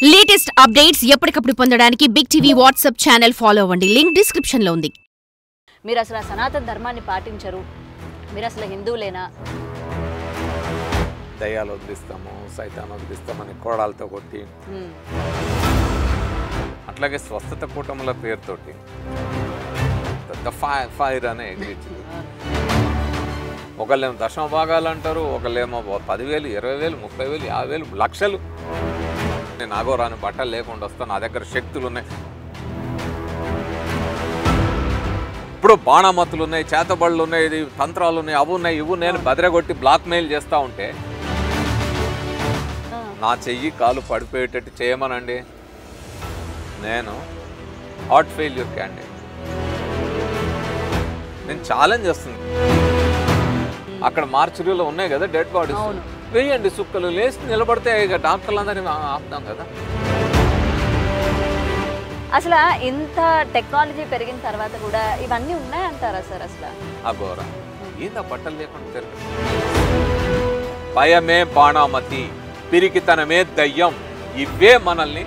Latest updates ఎప్పటికప్పుడు పొందడానికి Big TV WhatsApp channel follow అవ్వండి లింక్ డిస్క్రిప్షన్ లో ఉంది మీరు అసలు ఆ సనాతన ధర్మాన్ని పాటించరు మీరు అసలు హిందువులేనా దయ్యాలు వదిలిస్తాము సైతాన్ని వదిలిస్తామని కోడాలతో కొట్టి హ్మ్. అట్లాగే స్వస్థత కూటముల పేరుతోటి ద ఫైర్ ఫైర్ అనే ఎగిరించింది ఒకళ్ళేమో దశమ భాగాలు అంటారు ఒకళ్ళేమో పదివేలు ఇరవై వేలు ముప్పై వేలు యాభై వేలు లక్షలు నేను ఆగోరాని బట్టలు లేకుండా వస్తాను నా దగ్గర శక్తులు ఉన్నాయి ఇప్పుడు బాణామతులు ఉన్నాయి చేతబడులు ఉన్నాయి ఇది తంత్రాలు ఉన్నాయి అవి ఉన్నాయి ఇవి నేను బదిరగొట్టి బ్లాక్ మెయిల్ చేస్తూ ఉంటే ఆ, నా చెయ్యి కాలు పడిపోయేటట్టు చేయమనండి నేను హార్ట్ ఫెయిల్యూర్ క్యాండిడేట్ నేను ఛాలెంజ్ చేస్తుంది అక్కడ మార్చురీలో ఉన్నాయి కదా డెడ్ బాడీస్ అవును. వేయండి సుక్కలు లేచి నిలబడితే ఇక డాక్టర్లందరినీ ఆ- ఆపుతాం కదా అసలు ఇంత టెక్నాలజీ పెరిగిన తర్వాత కూడా ఇవన్నీ ఉన్నాయంటారా సార్ అసలు ఆ ఘోర ఏందా బట్టలు లేకుండా తిరగ భయమే బాణామతి పిరికితనమే దయ్యం ఇవే మనల్ని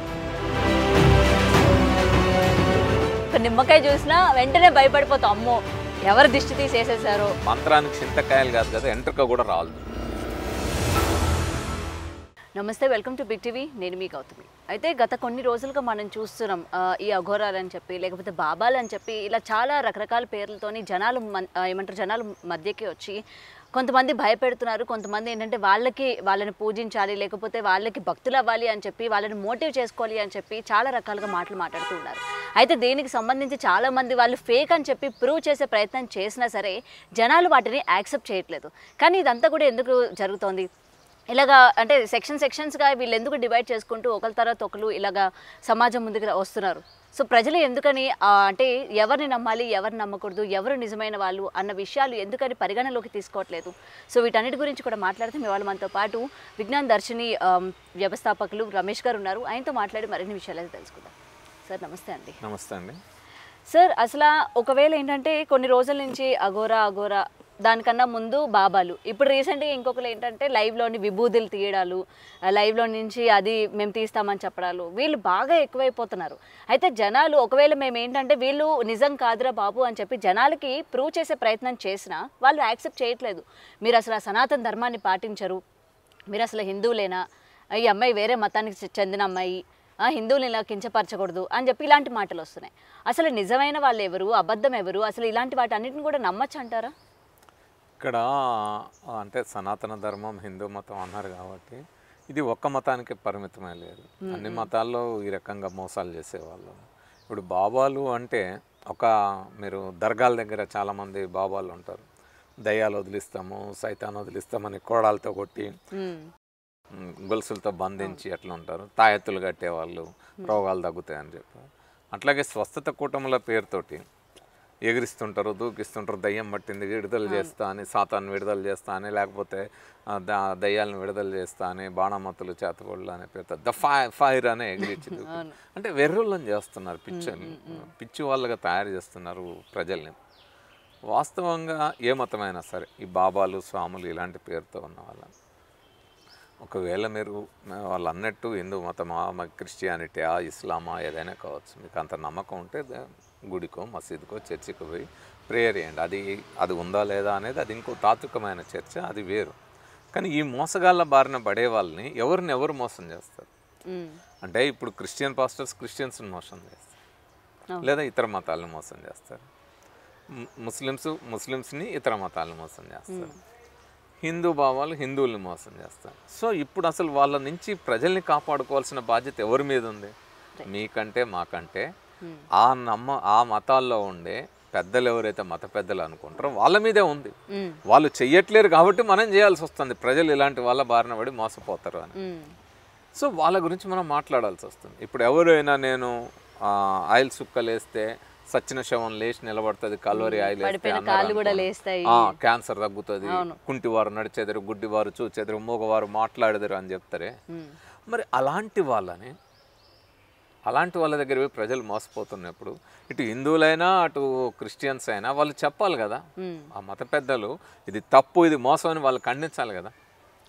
ఒక నిమ్మకాయ చూసినా వెంటనే భయపడిపోతాం అమ్మో ఎవరు దిష్టి తీసేసేసారో మంత్రానికి చింతకాయలు కాదు కదా ఎంట్రక కూడా రాదు నమస్తే వెల్కమ్ టు బిగ్ టీవీ నేను మీ గౌతమి అయితే గత కొన్ని రోజులుగా మనం చూస్తున్నాం ఆ, ఈ అఘోరాలు అని చెప్పి లేకపోతే బాబాలు అని చెప్పి ఇలా చాలా రకరకాల పేర్లతోని జనాలు మన్- ఆ, ఏమంటారు జనాలు మధ్యకి వచ్చి కొంతమంది భయపెడుతున్నారు కొంతమంది ఏంటంటే వాళ్ళకి వాళ్ళని పూజించాలి లేకపోతే వాళ్ళకి భక్తులు అవ్వాలి అని చెప్పి వాళ్ళని మోటివ్ చేసుకోవాలి అని చెప్పి చాలా రకాలుగా మాటలు మాట్లాడుతూ ఉన్నారు అయితే దీనికి సంబంధించి చాలా మంది వాళ్ళు ఫేక్ అని చెప్పి ప్రూవ్ చేసే ప్రయత్నం చేసినా సరే జనాలు వాటిని యాక్సెప్ట్ చేయట్లేదు కానీ ఇదంతా కూడా ఎందుకు జరుగుతోంది ఇలాగా అంటే సెక్షన్ సెక్షన్స్గా వీళ్ళు ఎందుకు డివైడ్ చేసుకుంటూ ఒకరి తర్వాత ఒకరు ఇలాగా సమాజం ముందుకు వస్తున్నారు సో ప్రజలు ఎందుకని ఆ, అంటే ఎవరిని నమ్మాలి ఎవరిని నమ్మకూడదు ఎవరు నిజమైన వాళ్ళు అన్న విషయాలు ఎందుకని పరిగణలోకి తీసుకోవట్లేదు సో వీటన్నిటి గురించి కూడా మాట్లాడితే మీ వాళ్ళు మనతో పాటు విజ్ఞాన్ దర్శిని ఆమ్, వ్యవస్థాపకులు రమేష్ గారు ఉన్నారు ఆయనతో మాట్లాడి మరిన్ని విషయాలు అయితే తెలుసుకుందాం సార్ నమస్తే అండి నమస్తే అండి సార్ అసలు ఒకవేళ ఏంటంటే కొన్ని రోజుల నుంచి అఘోరా అఘోరా దానికన్నా ముందు బాబాలు ఇప్పుడు రీసెంట్గా ఇంకొకరు ఏంటంటే లైవ్లోని విభూతులు తీయడాలు ఆ లైవ్లో నుంచి అది మేము తీస్తామని చెప్పడాలు వీళ్ళు బాగా ఎక్కువైపోతున్నారు అయితే జనాలు ఒకవేళ మేము ఏంటంటే వీళ్ళు నిజం కాదురా బాబు అని చెప్పి జనాలకి ప్రూవ్ చేసే ప్రయత్నం చేసినా వాళ్ళు యాక్సెప్ట్ చేయట్లేదు మీరు అసలు ఆ సనాతన ధర్మాన్ని పాటించరు మీరు అసలు హిందువులేనా ఈ అమ్మాయి వేరే మతానికి చె- చెందిన అమ్మాయి ఆ, హిందువులు ఇలా కించపరచకూడదు అని చెప్పి ఇలాంటి మాటలు వస్తున్నాయి అసలు నిజమైన వాళ్ళు ఎవరు అబద్ధం ఎవరు అసలు ఇలాంటి వాటి అన్నిటిని కూడా నమ్మచ్చు అంటారా ఇక్కడ అంటే సనాతన ధర్మం హిందూ మతం అన్నారు కాబట్టి ఇది ఒక్క మతానికి పరిమితమే లేదు అన్ని మతాల్లో ఈ రకంగా మోసాలు చేసేవాళ్ళు ఇప్పుడు బాబాలు అంటే ఒక మీరు దర్గాల దగ్గర చాలామంది బాబాలు ఉంటారు దయ్యాలు వదిలిస్తాము సైతాన్ని వదిలిస్తామని కోడాలతో కొట్టి ఉమ్, ఉమ్, గొలుసులతో బంధించి అట్లా ఉంటారు తాయెత్తులు కట్టేవాళ్ళు రోగాలు తగ్గుతాయని చెప్పి అట్లాగే స్వస్థత కూటముల పేరుతోటి ఎగిరిస్తుంటారు దూకిస్తుంటారు దయ్యం పట్టింది విడుదల చేస్తా అని సాతాన్ని విడుదల చేస్తా అని లేకపోతే ఆ, ద- దయ్యాలను విడుదల చేస్తా అని బాణమతులు చేతబడులు అనే పేరుతో ద ఫైర్ ఫైర్ అనే ఎగిరిచ్చింది అంటే వెర్రులను చేస్తున్నారు పిచ్చని పిచ్చి వాళ్ళగా తయారు చేస్తున్నారు ప్రజల్ని వాస్తవంగా ఏ మతమైనా సరే ఈ బాబాలు స్వాములు ఇలాంటి పేరుతో ఉన్న వాళ్ళని ఒకవేళ మీరు మ- వాళ్ళు అన్నట్టు హిందూ మతమా మ- క్రిస్టియానిటీయా ఇస్లామా ఏదైనా కావచ్చు మీకు అంత నమ్మకం ఉంటే ద- గుడికో మసీదుకో చర్చికో పోయి ప్రేయర్ చేయండి అది అది ఉందా లేదా అనేది అది ఇంకో తాత్వికమైన చర్చ అది వేరు కానీ ఈ మోసగాళ్ళ బారిన పడే వాళ్ళని ఎవరిని ఎవరు మోసం చేస్తారు ఉమ్, అంటే ఇప్పుడు క్రిస్టియన్ పాస్టర్స్ క్రిస్టియన్స్ని మోసం చేస్తారు అవును. లేదా ఇతర మతాలను మోసం చేస్తారు ము- ముస్లిమ్స్ ముస్లిమ్స్ని ఇతర మతాలను మోసం చేస్తారు హిందూ భావాలు హిందువుల్ని మోసం చేస్తారు సో ఇప్పుడు అసలు వాళ్ళ నుంచి ప్రజల్ని కాపాడుకోవాల్సిన బాధ్యత ఎవరి మీద ఉంది మీకంటే మాకంటే ఆ నమ్మ ఆ మతాల్లో ఉండే పెద్దలు ఎవరైతే మత పెద్దలు అనుకుంటారో వాళ్ళ మీదే ఉంది ఉమ్, వాళ్ళు చెయ్యట్లేరు కాబట్టి మనం చేయాల్సి వస్తుంది ప్రజలు ఇలాంటి వాళ్ళ బారిన పడి మోసపోతారు అని ఉమ్, సో వాళ్ళ గురించి మనం మాట్లాడాల్సి వస్తుంది ఇప్పుడు ఎవరైనా నేను ఆ, ఆయిల్ సుక్కలేస్తే సచ్చిన శవం లేచి నిలబడుతుంది కల్వరి ఆయిల్ వేస్తే పడిపోయిన అన్నారు కాళ్ళు కూడా అనుకోండి. లేస్తాయి. ఆ, క్యాన్సర్ తగ్గుతుంది కుంటివారు నడిచెదరు గుడ్డివారు చూచెదరు మూగవారు మాట్లాడెదరు అని చెప్తారే ఉమ్, మరి అలాంటి వాళ్ళని అలాంటి వాళ్ళ దగ్గర పోయి ప్రజలు మోసపోతున్నప్పుడు ఇటు హిందువులైనా అటు క్రిస్టియన్స్ అయినా వాళ్ళు చెప్పాలి కదా ఉమ్, ఆ మత పెద్దలు ఇది తప్పు ఇది మోసం అని వాళ్ళు ఖండించాలి కదా అవును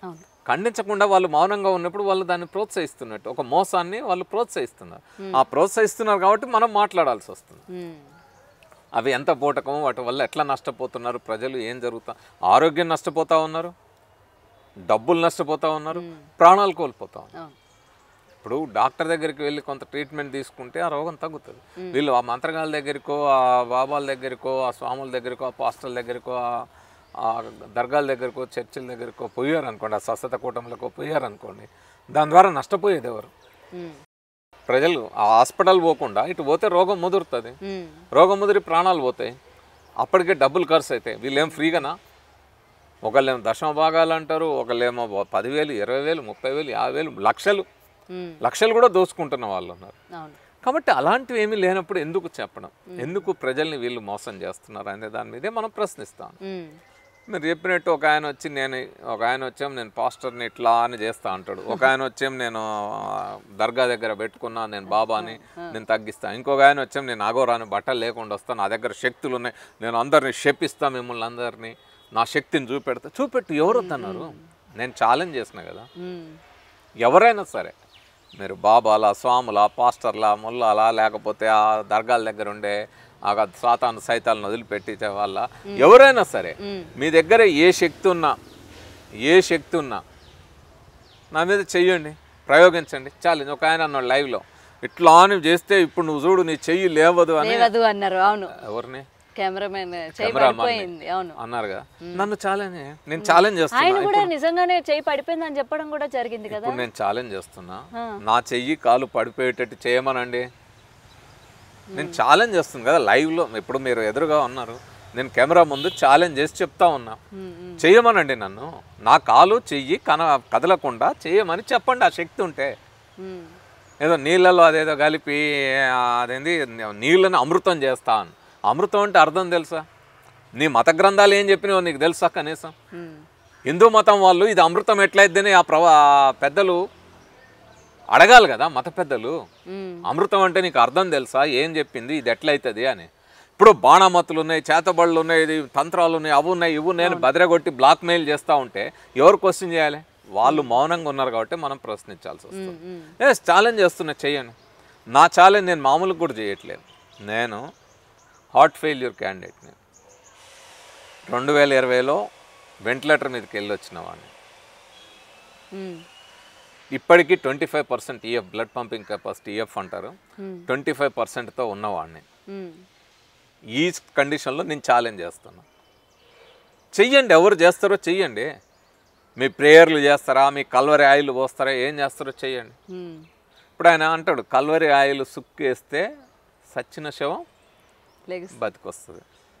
ఖండించకుండా వాళ్ళు మౌనంగా ఉన్నప్పుడు వాళ్ళు దాన్ని ప్రోత్సహిస్తున్నట్టు ఒక మోసాన్ని వాళ్ళు ప్రోత్సహిస్తున్నారు ఆ ప్రోత్సహిస్తున్నారు కాబట్టి మనం మాట్లాడాల్సి వస్తుంది ఉమ్. అవి ఎంత పూటకం వాటి వల్ల ఎట్లా నష్టపోతున్నారు ప్రజలు ఏం జరుగుతా ఆరోగ్యం నష్టపోతా ఉన్నారు డబ్బులు నష్టపోతా ఉన్నారు ప్రాణాలు కోల్పోతా ఉన్నారు అవును. ఇప్పుడు డాక్టర్ దగ్గరికి వెళ్ళి కొంత ట్రీట్మెంట్ తీసుకుంటే ఆ రోగం తగ్గుతుంది వీళ్ళు ఆ మంత్రగాల దగ్గరికో ఆ బాబాల దగ్గరికో ఆ స్వాముల దగ్గరికో ఆ పాస్టర్ల దగ్గరికో ఆ- ఆ దర్గాల దగ్గరకో చర్చిల దగ్గరకో పోయారు అనుకోండి ఆ స్వస్థత కూటములకో పోయారు అనుకోండి దాని ద్వారా నష్టపోయేది ఎవరు ఉమ్. ప్రజలు ఆ హాస్పిటల్ పోకుండా ఇటు పోతే రోగం ముదురుతుంది ఉమ్. రోగం ముదిరి ప్రాణాలు పోతాయి అప్పటికే డబ్బులు ఖర్చు అవుతాయి వీళ్ళేం ఫ్రీగానా ఒకళ్ళేమో దశమ భాగాలు అంటారు ఒకళ్ళేమో పదివేలు ఇరవై వేలు ముప్పై వేలు యాభై వేలు లక్షలు ఉమ్. లక్షలు కూడా దోచుకుంటున్న వాళ్ళు ఉన్నారు అవును కాబట్టి అలాంటివి ఏమీ లేనప్పుడు ఎందుకు చెప్పడం ఎందుకు ప్రజల్ని వీళ్ళు మోసం చేస్తున్నారు అనే దాని మీదే మనం ప్రశ్నిస్తాం ఉమ్. మీరు చెప్పినట్టు ఒక ఆయన వచ్చి నేను ఒక ఆయన వచ్చాం నేను పాస్టర్ని ఇట్లా అని చేస్తా అంటాడు ఒక ఆయన వచ్చాం నేను ఆ, దర్గా దగ్గర పెట్టుకున్నా నేను బాబాని నేను తగ్గిస్తా ఇంకొక ఆయన వచ్చాం నేను అగోరాని బట్టలు లేకుండా వస్తాను నా దగ్గర శక్తులు ఉన్నాయి నేను అందరిని శపిస్తా మిమ్మల్ని అందరినీ నా శక్తిని చూపెడతా చూపెట్టు ఎవరు వద్దన్నారు నేను ఛాలెంజ్ చేసిన కదా ఉమ్. ఎవరైనా సరే మీరు బాబాలా స్వాములా పాస్టర్లా ముల్లాలా లేకపోతే ఆ దర్గాల దగ్గర ఉండే ఆ సాతాను సైతాలను వదిలిపెట్టించే వాళ్ళ ఎవరైనా సరే మీ దగ్గర ఏ శక్తి ఉన్నా ఏ శక్తి ఉన్నా నా మీద చెయ్యండి ప్రయోగించండి చాలు ఒక ఆయన అన్నాడు లైవ్లో ఇట్లా అని చేస్తే ఇప్పుడు నువ్వు చూడు నీ చెయ్యి లేవదు అని లేవదు అన్నారు అవును ఎవరిని కెమెరామెన్ చేయి కెమెరామాన్ని. పడిపోయింది అవును అన్నారు కదా నన్ను ఛాలెంజ్ నేను ఛాలెంజ్ చేస్తున్నా ఆయన కూడా నిజంగానే చేయి పడిపోయింది అని చెప్పడం కూడా జరిగింది కదా ఇప్పుడు నేను ఛాలెంజ్ చేస్తున్నా నా చెయ్యి కాలు పడిపోయేటట్టు చేయమనండి నేను ఛాలెంజ్ చేస్తుంది కదా లైవ్లో ఇప్పుడు మీరు ఎదురుగా ఉన్నారు నేను కెమెరా ముందు ఛాలెంజ్ చేసి చెప్తా ఉన్నా ఉమ్, ఉమ్. చేయమనండి నన్ను నా కాలు చెయ్యి కన కదలకుండా చేయమని చెప్పండి ఆ శక్తి ఉంటే ఉమ్. ఏదో నీళ్ళలో అదేదో కలిపి ఆ, అదేంది నీళ్ళని అమృతం చేస్తాను అమృతం అంటే అర్థం తెలుసా నీ మత గ్రంథాలు ఏం చెప్పినావో నీకు తెలుసా కనీసం ఉమ్. హిందూ మతం వాళ్ళు ఇది అమృతం ఎట్లయిద్దని ఆ ప్రవా ఆ పెద్దలు అడగాలి కదా మత పెద్దలు ఉమ్. అమృతం అంటే నీకు అర్థం తెలుసా ఏం చెప్పింది ఇది ఎట్లయితుంది అని ఇప్పుడు బాణామతులు ఉన్నాయి చేతబడులు ఉన్నాయి ఇది తంత్రాలు ఉన్నాయి అవి ఉన్నాయి ఇవి ఉన్నాయి అని బెదరగొట్టి బ్లాక్ మెయిల్ చేస్తూ ఉంటే ఎవరు క్వశ్చన్ చేయాలి వాళ్ళు మౌనంగా ఉన్నారు కాబట్టి మనం ప్రశ్నించాల్సి వస్తుంది ఉమ్. ఎస్ ఛాలెంజ్ చేస్తున్నా చెయ్యండి నా ఛాలెంజ్ నేను మామూలుగా కూడా చేయట్లేదు నేను హార్ట్ ఫెయిల్యూర్ క్యాండిడేట్ని రెండు వేల ఇరవైలో వెంటిలేటర్ మీదకి వెళ్ళి వచ్చిన వాడిని ఉమ్. ఇప్పటికీ twenty five percent EF blood pumping capacity EF అంటారు Hmm. ట్వంటీ ఫైవ్ పర్సెంట్తో ఉన్నవాడిని ఉమ్. ఈ కండిషన్లో నేను ఛాలెంజ్ చేస్తున్నా చెయ్యండి ఎవరు చేస్తారో చెయ్యండి మీ ప్రేయర్లు చేస్తారా మీ కల్వరి ఆయిల్ పోస్తారా ఏం చేస్తారో చెయ్యండి ఉమ్. ఇప్పుడు ఆయన అంటాడు కల్వరి ఆయిల్ సుక్కేస్తే సచ్చిన శవం లెగ్స్ బతికొస్తుంది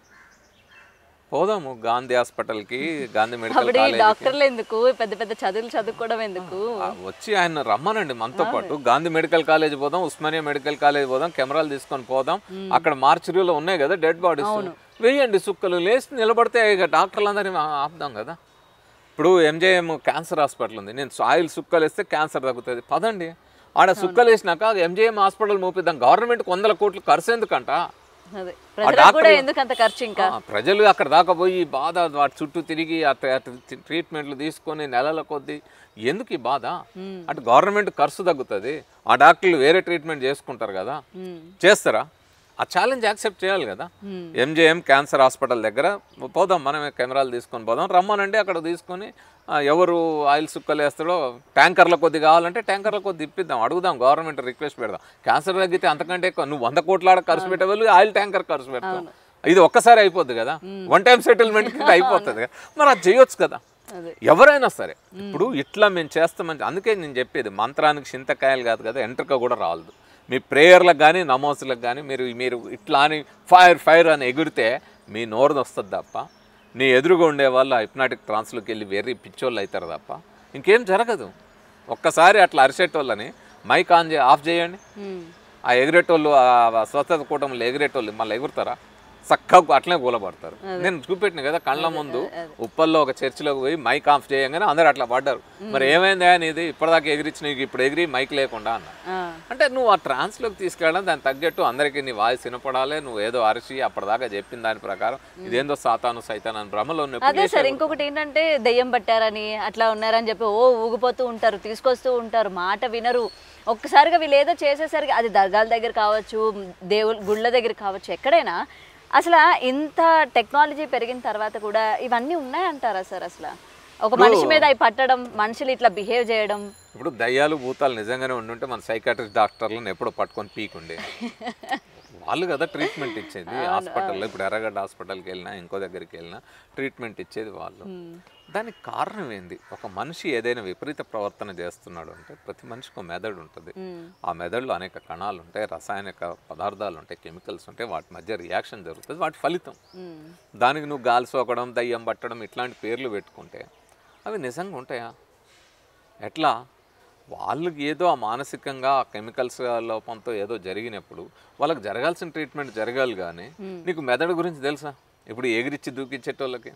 పోదాము గాంధీ హాస్పిటల్కి గాంధీ మెడికల్ అప్పుడు ఈ కాలేజ్ డాక్టర్లు ఎందుకు పెద్ద పెద్ద చదువులు చదువుకోవడం ఎందుకు వచ్చి ఆయన రమ్మనండి మనతో పాటు గాంధీ మెడికల్ కాలేజ్ పోదాం ఉస్మానియా మెడికల్ కాలేజ్ పోదాం కెమెరాలు తీసుకొని పోదాం అక్కడ మార్చురీలో ఉన్నాయి కదా డెడ్ బాడీస్ వేయండి సుక్కలు లేచి నిలబడితే ఇక డాక్టర్లందరినీ ఆ- ఆపుదాం కదా ఇప్పుడు ఎంజేఎం క్యాన్సర్ హాస్పిటల్ ఉంది నేను ఆయిల్ సుక్కలు వేస్తే క్యాన్సర్ తగ్గుతుంది పదండి ఆడ సుక్కలు వేసినాక ఎంజేఎం హాస్పిటల్ మూపిద్దాం గవర్నమెంట్కి వందల కోట్లు ఖర్చు ఎందుకంట అదే ప్రజలకు కూడా ఎందుకు అంత ఖర్చు ఇంకా ఆ, ప్రజలు అక్కడ దాకా పోయి బాధ వాటి చుట్టూ తిరిగి ఆ ట్ర- ట్రీ- ట్రీట్మెంట్లు తీసుకొని నెలల కొద్దీ ఎందుకు ఈ బాధ అటు గవర్నమెంట్ ఖర్చు తగ్గుతుంది ఆ డాక్టర్లు వేరే ట్రీట్మెంట్ చేసుకుంటారు కదా ఉమ్. చేస్తారా ఆ ఛాలెంజ్ యాక్సెప్ట్ చేయాలి కదా ఎంజేఎం క్యాన్సర్ హాస్పిటల్ దగ్గర పోదాం మనమే కెమెరాలు తీసుకొని పోదాం రమ్మనండి అక్కడ తీసుకొని ఆ, ఎవరు ఆయిల్ సుక్కలు వేస్తాడో ట్యాంకర్ల కొద్ది కావాలంటే ట్యాంకర్ల కొద్ది ఇప్పిద్దాం అడుగుదాం గవర్నమెంట్ రిక్వెస్ట్ పెడదాం క్యాన్సర్ తగ్గితే అంతకంటే ఎక్కువ నువ్వు వంద కోట్లాడ ఖర్చు పెట్టే వాళ్ళు ఆయిల్ ట్యాంకర్ ఖర్చు పెడతాం ఇది ఒక్కసారి అయిపోద్ది కదా వన్ టైం సెటిల్మెంట్ కింద అయిపోతుంది కదా మరి అది చేయొచ్చు కదా అదే ఎవరైనా సరే ఇప్పుడు ఇట్లా మేము చేస్తామని అందుకే నేను చెప్పేది మంత్రానికి చింతకాయలు కాదు కదా ఎంట్రక కూడా రాలదు మీ ప్రేయర్లకు కానీ నమోసులకు కానీ మీరు మీరు ఇట్లా అని ఫైర్ ఫైర్ అని ఎగిరితే మీ నోరు వస్తుంది తప్ప నీ ఎదురుగా ఉండే వాళ్ళు హిప్నాటిక్ ట్రాన్స్లోకి వెళ్ళి వెర్రి పిచ్చోళ్ళు అవుతారు తప్ప ఇంకేం జరగదు ఒక్కసారి అట్లా అరిసేటోళ్ళని మైక్ ఆన్ చే ఆఫ్ చేయండి ఉమ్. ఆ ఎగిరేటోళ్ళు ఆ స్వస్థత కూటమిలో ఎగిరేటోళ్ళు మళ్ళీ ఎగురుతారా చక్కగా అట్లనే కూలబడతారు నేను చూపెట్టిన కదా కళ్ళ ముందు ఉప్పల్లో ఒక చర్చిలోకి పోయి మైక్ ఆఫ్ చేయగానే అందరు అట్లా పడ్డారు మరి ఏమైందా నీది ఇప్పటిదాకా ఎగిరిచ్చి నీకు ఇప్పుడు ఎగిరి మైక్ లేకుండా అన్న ఆ, అంటే నువ్వు ఆ ట్రాన్స్లోకి తీసుకెళ్ళడం దానికి తగ్గట్టు అందరికీ నీ వాయిస్ వినపడాలి నువ్వు ఏదో అరిచి అప్పటిదాకా చెప్పిన దాని ప్రకారం ఇదేందో సాతాను సైతాను అని భ్రమలో ఉన్న అదే సార్ ఇంకొకటి ఏంటంటే దెయ్యం పట్టారని అట్లా ఉన్నారని చెప్పి ఓ ఊగిపోతూ ఉంటారు తీసుకొస్తూ ఉంటారు మాట వినరు ఒక్కసారిగా వీళ్ళు ఏదో చేసేసరికి అది దర్గాల దగ్గర కావచ్చు దేవుళ్ళ గుళ్ళ దగ్గర కావచ్చు ఎక్కడైనా అసలు ఇంత టెక్నాలజీ పెరిగిన తర్వాత కూడా ఇవన్నీ ఉన్నాయంటారా సార్ అసలు ఒక మనిషి మీద అవి పట్టడం మనుషులు ఇట్లా బిహేవ్ చేయడం ఇప్పుడు దయ్యాలు భూతాలు నిజంగానే ఉండుంటే మన సైకాట్రిస్ట్ డాక్టర్లను ఎప్పుడో పట్టుకొని పీకుండే వాళ్ళు కదా ట్రీట్మెంట్ ఇచ్చేది హాస్పిటల్లో ఇప్పుడు ఎర్రగడ్డ హాస్పిటల్కి వెళ్ళినా ఇంకో దగ్గరికి వెళ్ళినా ట్రీట్మెంట్ ఇచ్చేది వాళ్ళు దానికి కారణం ఏంది ఒక మనిషి ఏదైనా విపరీత ప్రవర్తన చేస్తున్నాడు అంటే ప్రతి మనిషికి ఒక మెదడు ఉంటుంది ఆ మెదడులో అనేక కణాలు ఉంటాయి రసాయనిక పదార్థాలు ఉంటాయి కెమికల్స్ ఉంటాయి వాటి మధ్య రియాక్షన్ జరుగుతుంది వాటి ఫలితం ఉమ్, దానికి నువ్వు గాలి సోకడం దయ్యం పట్టడం ఇట్లాంటి పేర్లు పెట్టుకుంటే అవి నిజంగా ఉంటాయా ఎట్లా వాళ్ళకి ఏదో ఆ మానసికంగా ఆ కెమికల్స్ లోపంతో ఏదో జరిగినప్పుడు వాళ్ళకి జరగాల్సిన ట్రీట్మెంట్ జరగాలి కానీ నీకు మెదడు గురించి తెలుసా ఇప్పుడు ఎగిరిచ్చి దూకిచ్చేటోళ్ళకి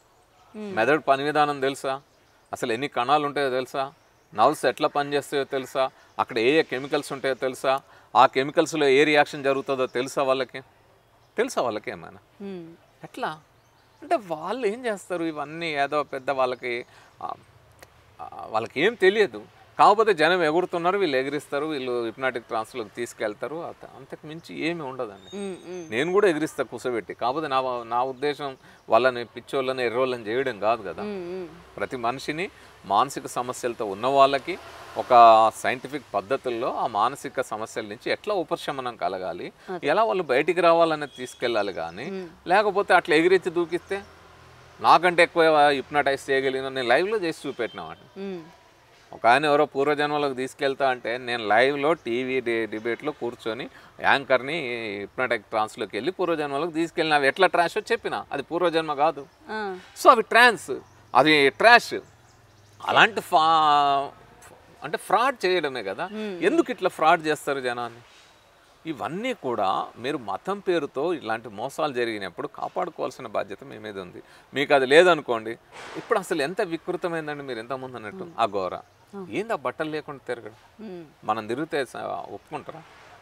మెదడు పని విధానం తెలుసా అసలు ఎన్ని కణాలు ఉంటాయో తెలుసా నర్వ్స్ ఎట్లా పనిచేస్తాయో తెలుసా అక్కడ ఏ ఏ కెమికల్స్ ఉంటాయో తెలుసా ఆ కెమికల్స్లో ఏ రియాక్షన్ జరుగుతుందో తెలుసా వాళ్ళకి తెలుసా వాళ్ళకి ఏమైనా ఉమ్, ఎట్లా అంటే వాళ్ళు ఏం చేస్తారు ఇవన్నీ ఏదో పెద్ద వాళ్ళకి ఆ, ఆ, వాళ్ళకి ఏం తెలియదు కాకపోతే జనం ఎగురుతున్నారు వీళ్ళు ఎగిరిస్తారు వీళ్ళు హిప్నాటిక్ ట్రాన్స్లోకి తీసుకెళ్తారు అంత- అంతకు మించి ఏమీ ఉండదండి ఉమ్, ఉమ్, నేను కూడా ఎగిరిస్తా కూర్చోబెట్టి కాకపోతే నా నా ఉద్దేశం వాళ్ళని పిచ్చోళ్ళని ఎర్రోళ్ళని చేయడం కాదు కదా ఉమ్, ఉమ్. ప్రతి మనిషిని మానసిక సమస్యలతో ఉన్న వాళ్ళకి ఒక సైంటిఫిక్ పద్ధతుల్లో ఆ మానసిక సమస్యల నుంచి ఎట్లా ఉపశమనం కలగాలి ఎలా వాళ్ళు బయటికి రావాలనేది తీసుకెళ్ళాలి కానీ లేకపోతే అట్లా ఎగిరెత్తి దూకిస్తే నాకంటే ఎక్కువ హిప్నటైజ్ చేయగలిగిన నేను లైవ్లో చేసి చూపెట్టిన వాడిని ఉమ్, ఒక ఆయన ఎవరో పూర్వజన్మలోకి తీసుకెళ్తా అంటే నేను లైవ్లో టీవీ డిబేట్లో కూర్చొని యాంకర్ని హిప్నటిక్ ట్రాన్స్లోకి వెళ్ళి పూర్వజన్మలోకి తీసుకెళ్ళిన అవి ఎట్లా ట్రాషో చెప్పిన అది పూర్వజన్మ కాదు ఆ, సో అవి ట్రాన్స్ అది ట్రాష్ అలాంటి ఫా అంటే ఫ్రాడ్ చేయడమే కదా ఎందుకు ఇట్లా ఫ్రాడ్ చేస్తారు జనాన్ని ఇవన్నీ కూడా మీరు మతం పేరుతో ఇలాంటి మోసాలు జరిగినప్పుడు కాపాడుకోవాల్సిన బాధ్యత మీ మీద ఉంది మీకు అది లేదనుకోండి ఇప్పుడు అసలు ఎంత వికృతమైందండి మీరు ఎంతమంది అన్నట్టు ఆ ఘోర ఏంది ఆ బట్టలు లేకుండా తిరగడం ఉమ్, మనం తిరిగితే స- ఒప్పుకుంటారా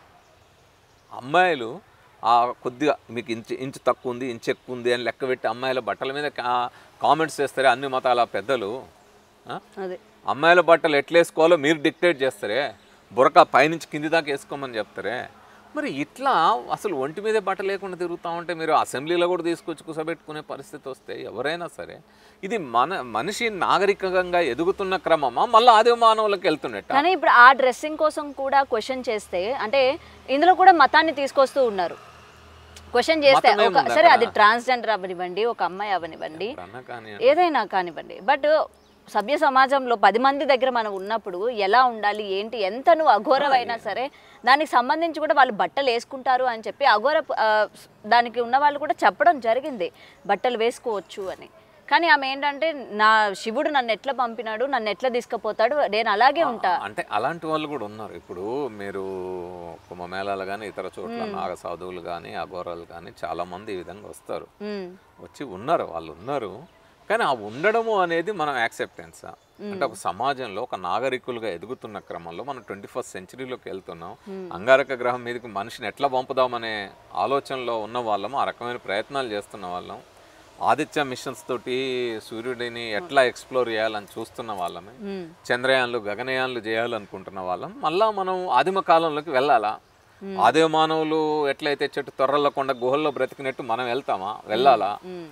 అమ్మాయిలు ఆ కొద్దిగా మీకు ఇంచు ఇంచు తక్కువ ఉంది ఇంచు ఎక్కువ ఉంది అని లెక్క పెట్టి అమ్మాయిల బట్టల మీద కా- కామెంట్స్ చేస్తారే అన్ని మతాల పెద్దలు ఆ? అదే అమ్మాయిల బట్టలు ఎట్లా వేసుకోవాలో మీరు డిక్టేట్ చేస్తారే బురక పైనుంచి కింది దాకా వేసుకోమని చెప్తారే మరి ఇట్లా అసలు ఒంటి మీదే బట్ట లేకుండా తిరుగుతా ఉంటే మీరు అసెంబ్లీలో కూడా తీసుకొచ్చి కూసబెట్టుకునే పరిస్థితి వస్తే ఎవరైనా సరే ఇది మన మనిషి నాగరికంగా ఎదుగుతున్న క్రమమా మళ్ళీ ఆది మానవులకు వెళ్తున్నట్ట కానీ ఇప్పుడు ఆ డ్రెస్సింగ్ కోసం కూడా క్వశ్చన్ చేస్తే అంటే ఇందులో కూడా మతాన్ని తీసుకొస్తూ ఉన్నారు క్వశ్చన్ చేస్తే మతం ఒక ఏముంది సరే అక్కడ? అది ట్రాన్స్జెండర్ అవనివ్వండి ఒక అమ్మాయి అవనివ్వండి అన్నా కానీ ఏదైనా కానివ్వండి బట్ సభ్య సమాజంలో పది మంది దగ్గర మనం ఉన్నప్పుడు ఎలా ఉండాలి ఏంటి ఎంత నువ్వు అఘోరమైనా సరే దానికి సంబంధించి కూడా వాళ్ళు బట్టలు వేసుకుంటారు అని చెప్పి అఘోర ఆ, దానికి ఉన్న వాళ్ళు కూడా చెప్పడం జరిగింది బట్టలు వేసుకోవచ్చు అని కానీ ఆమె ఏంటంటే నా శివుడు నన్ను ఎట్లా పంపినాడు నన్ను ఎట్లా తీసుకుపోతాడు నేను అలాగే ఉంటా అంటే అలాంటి వాళ్ళు కూడా ఉన్నారు ఇప్పుడు మీరు కుంభమేళాలు కానీ ఇతర చోట్ల నాగ సాధువులు కానీ అఘోరాలు కానీ చాలా మంది ఈ విధంగా వస్తారు ఉమ్, వచ్చి ఉన్నారు వాళ్ళు ఉన్నారు కానీ ఆ ఉండడము అనేది మనం యాక్సెప్టెన్స్ అంటే ఒక సమాజంలో ఒక నాగరికులుగా ఎదుగుతున్న క్రమంలో మనం ట్వంటీ ఫస్ట్ సెంచరీలోకి వెళ్తున్నాం అంగారక గ్రహం మీదకి మనిషిని ఎట్లా పంపుదామనే ఆలోచనలో ఉన్న వాళ్ళం ఆ రకమైన ప్రయత్నాలు చేస్తున్న వాళ్ళం ఆదిత్య మిషన్స్ తోటి సూర్యుడిని ఎట్లా ఎక్స్ప్లోర్ చేయాలని చూస్తున్న వాళ్ళమే ఉమ్, చంద్రయాన్లు గగనయాన్లు చేయాలనుకుంటున్న వాళ్ళం మళ్ళా మనం ఆదిమ కాలంలోకి వెళ్ళాలా ఆదిమ మానవులు ఎట్లయితే చెట్టు తొర్రలకొండ గుహల్లో బ్రతికినట్టు మనం వెళ్తామా వెళ్ళాలా ఉమ్,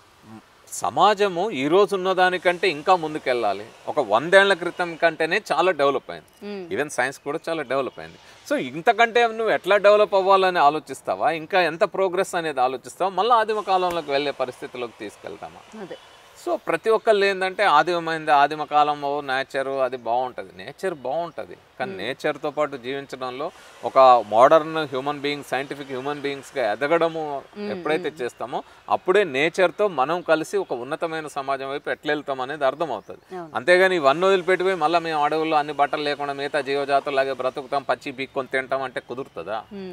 సమాజము ఈ రోజు ఉన్న దానికంటే ఇంకా ముందుకెళ్ళాలి ఒక వందేళ్ల క్రితం కంటేనే చాలా డెవలప్ అయింది ఉమ్. ఈవెన్ సైన్స్ కూడా చాలా డెవలప్ అయింది సో ఇంతకంటే నువ్వు ఎట్లా డెవలప్ అవ్వాలని ఆలోచిస్తావా ఇంకా ఎంత ప్రోగ్రెస్ అనేది ఆలోచిస్తావా మళ్ళీ ఆదిమ కాలంలోకి వెళ్ళే పరిస్థితిలోకి తీసుకెళ్తామా అదే సో ప్రతి ఒక్కళ్ళు ఏంటంటే ఆదిమమైంది ఆదిమ కాలం నేచరు అది బాగుంటుంది నేచర్ బాగుంటుంది కానీ నేచర్తో పాటు జీవించడంలో ఒక modern human being scientific human బీయింగ్స్గా ఎదగడము ఎప్పుడైతే చేస్తామో అప్పుడే నేచర్తో మనం కలిసి ఒక ఉన్నతమైన సమాజం వైపు ఎట్లా వెళ్తాం అనేది అర్థమవుతుంది అవును. అంతేగాని ఇవన్నీ వదిలిపెట్టిపోయి మళ్ళీ మేము అడవుల్లో అన్ని బట్టలు లేకుండా మిగతా జీవజాతులాగే బ్రతుకుతాం పచ్చి పీక్కొని తింటాం అంటే కుదురుతుందా ఉమ్,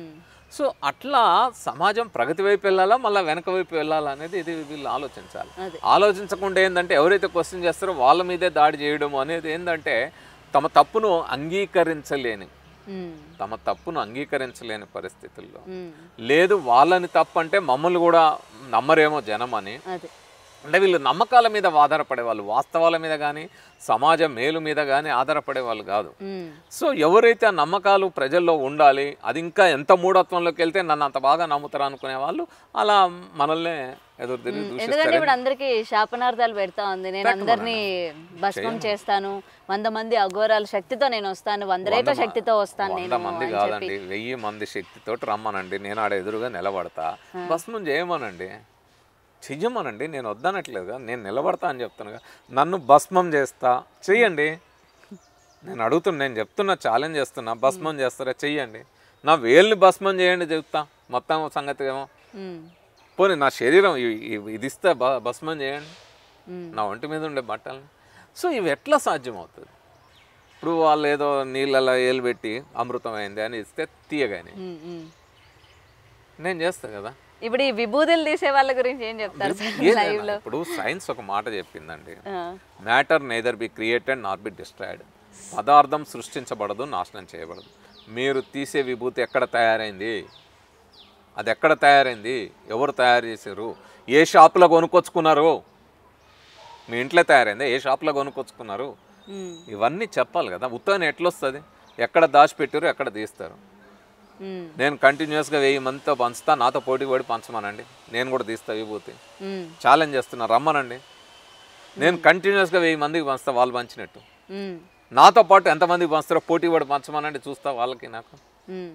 సో అట్లా సమాజం ప్రగతి వైపు వెళ్ళాలా మళ్ళీ వెనక వైపు వెళ్ళాలా అనేది ఇది వీళ్ళు ఆలోచించాలి అదే. ఆలోచించకుండా ఏంటంటే ఎవరైతే క్వశ్చన్ చేస్తారో వాళ్ళ మీదే దాడి చేయడం అనేది ఏంటంటే తమ తప్పును అంగీకరించలేని ఉమ్, తమ తప్పును అంగీకరించలేని పరిస్థితుల్లో ఉమ్, లేదు వాళ్ళని తప్పంటే మమ్మల్ని కూడా నమ్మరేమో జనం అని అదే అంటే వీళ్ళు నమ్మకాల మీద ఆధారపడే వాళ్ళు వాస్తవాల మీద కానీ సమాజ మేలు మీద కానీ ఆధారపడే వాళ్ళు కాదు ఉమ్, సో ఎవరైతే ఆ నమ్మకాలు ప్రజల్లో ఉండాలి అది ఇంకా ఎంత మూఢత్వంలోకి వెళ్తే నన్ను అంత బాగా నమ్ముతారు అనుకునే వాళ్ళు అలా మనల్నే ఎదురు తిరిగి ఎందుకంటే దూషిస్తారు ఇప్పుడు అందరికి శాపనార్థాలు పెడతా ఉంది నేను అందరినీ భస్మం చేస్తాను వంద మంది అఘోరాల శక్తితో నేను వస్తాను వంద రేట్ల శక్తితో వస్తాను వంద నేను మంది అని కాదండి వెయ్యి మంది శక్తితో రమ్మనండి నేను ఆడ ఎదురుగా నిలబడతా భస్మం చేయమనండి చెయ్యమనండి నేను వద్దనట్లేదుగా నేను నిలబడతా అని చెప్తానుగా నన్ను భస్మం చేస్తా చెయ్యండి నేను అడుగుతున్నా నేను చెప్తున్నా ఛాలెంజ్ చేస్తున్నా భస్మం చేస్తారా చెయ్యండి నా వేలుని భస్మం చేయండి చెప్తా మొత్తం సంగతి ఏమో ఉమ్, పోనీ నా శరీరం ఇ- ఇ- ఇది ఇస్తే భ- భస్మం చేయండి ఉమ్, నా ఒంటి మీద ఉండే బట్టల్ని సో ఇవి ఎట్లా సాధ్యమవుతుంది ఇప్పుడు వాళ్ళు ఏదో నీళ్ళలో ఏలు పెట్టి అమృతమైంది అని ఇస్తే తీయగాని ఉమ్, ఉమ్. నేను చేస్తా కదా ఇప్పుడు ఈ విభూతులు తీసే వాళ్ళ గురించి ఏం చెప్తారు సార్ ఏదైనా, లైవ్ లో ఇప్పుడు సైన్స్ ఒక మాట చెప్పిందండి ఆ, matter neither be created not be destroyed పదార్థం సృష్టించబడదు నాశనం చేయబడదు మీరు తీసే విభూతి ఎక్కడ తయారైంది అది ఎక్కడ తయారైంది ఎవరు తయారు చేశారు ఏ షాపులో కొనుక్కొచ్చుకున్నారు మీ ఇంట్లో తయారైంది ఏ షాపులో కొనుక్కొచ్చుకున్నారు ఉమ్, ఇవన్నీ చెప్పాలి కదా ఉత్తగానే ఎట్లొస్తుంది ఎక్కడ దాచిపెట్టారు ఎక్కడ తీస్తారు ఉమ్, నేను కంటిన్యూస్గా వెయ్యి మందితో పంచుతా నాతో పోటీ పడి పంచమనండి నేను కూడా తీస్తా విభూతి ఉమ్, ఛాలెంజ్ చేస్తున్నా రమ్మనండి నేను కంటిన్యూస్గా వెయ్యి మందికి పంచుతా వాళ్ళు పంచినట్టు ఉమ్, నాతో పాటు ఎంతమందికి పంచుతారో పోటీ పడి పంచమనండి చూస్తా వాళ్ళకి నాకు ఉమ్,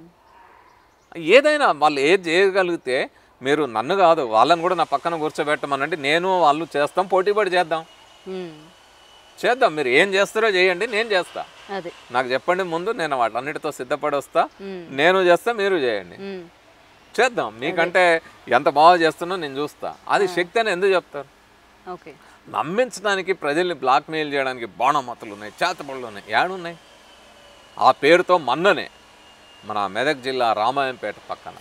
ఏదైనా వాళ్ళు ఏది చేయగలిగితే మీరు నన్ను కాదు వాళ్ళని కూడా నా పక్కన కూర్చోబెట్టమనండి నేను వాళ్ళు చేస్తాం పోటీ పడి చేద్దాం ఉమ్. చేద్దాం మీరు ఏం చేస్తారో చేయండి నేను చేస్తా అదే నాకు చెప్పండి ముందు నేను వాటన్నిటితో సిద్ధపడి వస్తా ఉమ్, నేను చేస్తా మీరు చేయండి ఉమ్, చేద్దాం మీకంటే ఎంత బాగా చేస్తున్నా నేను చూస్తా అది శక్తి అని ఎందుకు చెప్తారు ఓకే నమ్మించడానికి ప్రజల్ని బ్లాక్మెయిల్ చేయడానికి బాణమతులు ఉన్నాయి చేతబడులు ఉన్నాయి ఏడున్నాయి ఆ పేరుతో మన్ననే మన మెదక్ జిల్లా రామాయంపేట పక్కన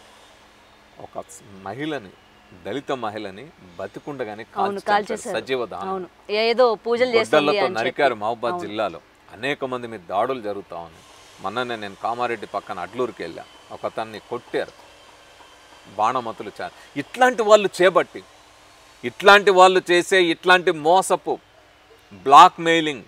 ఒక మహిళని దళిత మహిళని బతికుండగానే అవును కాల్చి చంపారు. కాల్చేశారు సజీవ దానం అవును ఏదో పూజలు చేస్తుంది గొడ్డలతో అని చెప్పి నరికారు మహబాద్ జిల్లాలో అనేక మంది మీద దాడులు జరుగుతా ఉన్నాయి మొన్ననే నేను కామారెడ్డి పక్కన అడ్లూరుకి వెళ్ళా ఒక అతన్ని కొట్టారు బాణమతులు చా ఇట్లాంటి వాళ్ళు చేపట్టి ఇట్లాంటి వాళ్ళు చేసే ఇట్లాంటి మోసపు బ్లాక్ మెయిలింగ్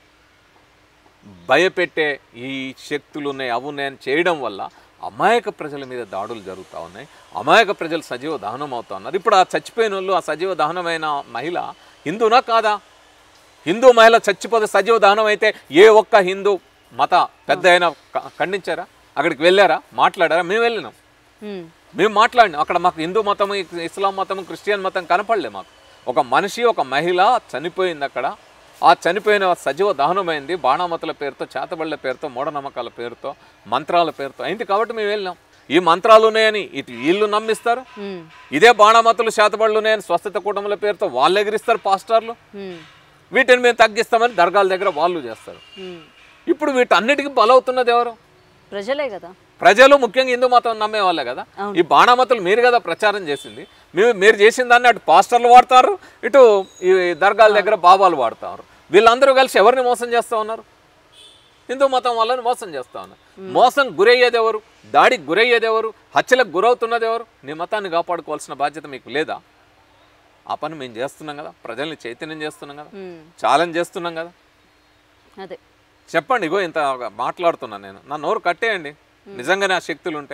భయపెట్టే ఈ శక్తులు ఉన్నాయి అవి ఉన్నాయని చేయడం వల్ల అమాయక ప్రజల మీద దాడులు జరుగుతూ ఉన్నాయి అమాయక ప్రజలు సజీవ దహనం అవుతా ఉన్నారు ఇప్పుడు ఆ చచ్చిపోయిన వాళ్ళు ఆ సజీవ దహనమైన మహిళ హిందూనా కాదా హిందూ మహిళ చచ్చిపోతే సజీవ దహనం అయితే ఏ ఒక్క హిందూ మత పెద్ద అయినా క- ఖండించారా అక్కడికి వెళ్ళారా మాట్లాడారా మేము వెళ్ళినాం ఉమ్, మేము మాట్లాడినాం అక్కడ మాకు హిందూ మతము ఇస్లాం మతము క్రిస్టియన్ మతం కనపడలే మాకు ఒక మనిషి ఒక మహిళ చనిపోయింది అక్కడ ఆ చనిపోయిన సజీవ దహనమైంది బాణామతుల పేరుతో చేతబళ్ళ పేరుతో మూఢనమ్మకాల పేరుతో మంత్రాల పేరుతో అయింది కాబట్టి మేము వెళ్ళినాం ఈ మంత్రాలు ఉన్నాయని ఇటు వీళ్ళు నమ్మిస్తారు ఉమ్, ఇదే బాణామతులు చేతబడులు ఉన్నాయని స్వస్థత కూటముల పేరుతో వాళ్ళు ఎగిరిస్తారు పాస్టర్లు ఉమ్, వీటిని మేము తగ్గిస్తామని దర్గాల దగ్గర వాళ్ళు చేస్తారు ఉమ్. ఇప్పుడు వీటన్నిటికీ బలవుతున్నది ఎవరు ప్రజలే కదా ప్రజలు ముఖ్యంగా హిందూ మతం నమ్మే వాళ్ళే కదా ఈ బాణామతులు మీరు కదా ప్రచారం చేసింది మీరు మీరు చేసిన దాన్ని అటు పాస్టర్లు వాడతారు ఇటు ఈ దర్గాల దగ్గర బాబాలు వాడతారు వీళ్ళందరూ కలిసి ఎవరిని మోసం చేస్తూ ఉన్నారు హిందూ మతం వాళ్ళని మోసం చేస్తూ ఉన్నారు మోసం గురయ్యేది ఎవరు దాడికి గురయ్యేది ఎవరు హత్యలకు గురవుతున్నది ఎవరు నీ మతాన్ని కాపాడుకోవాల్సిన బాధ్యత మీకు లేదా ఆ పని మేము చేస్తున్నాం కదా ప్రజల్ని చైతన్యం చేస్తున్నాం కదా ఉమ్, ఛాలెంజ్ చేస్తున్నాం కదా అదే చెప్పండి ఇగో ఇంత మాట్లాడుతున్నాను నేను నా నోరు కట్టేయండి నిజంగానే ఆ శక్తులు ఉంటే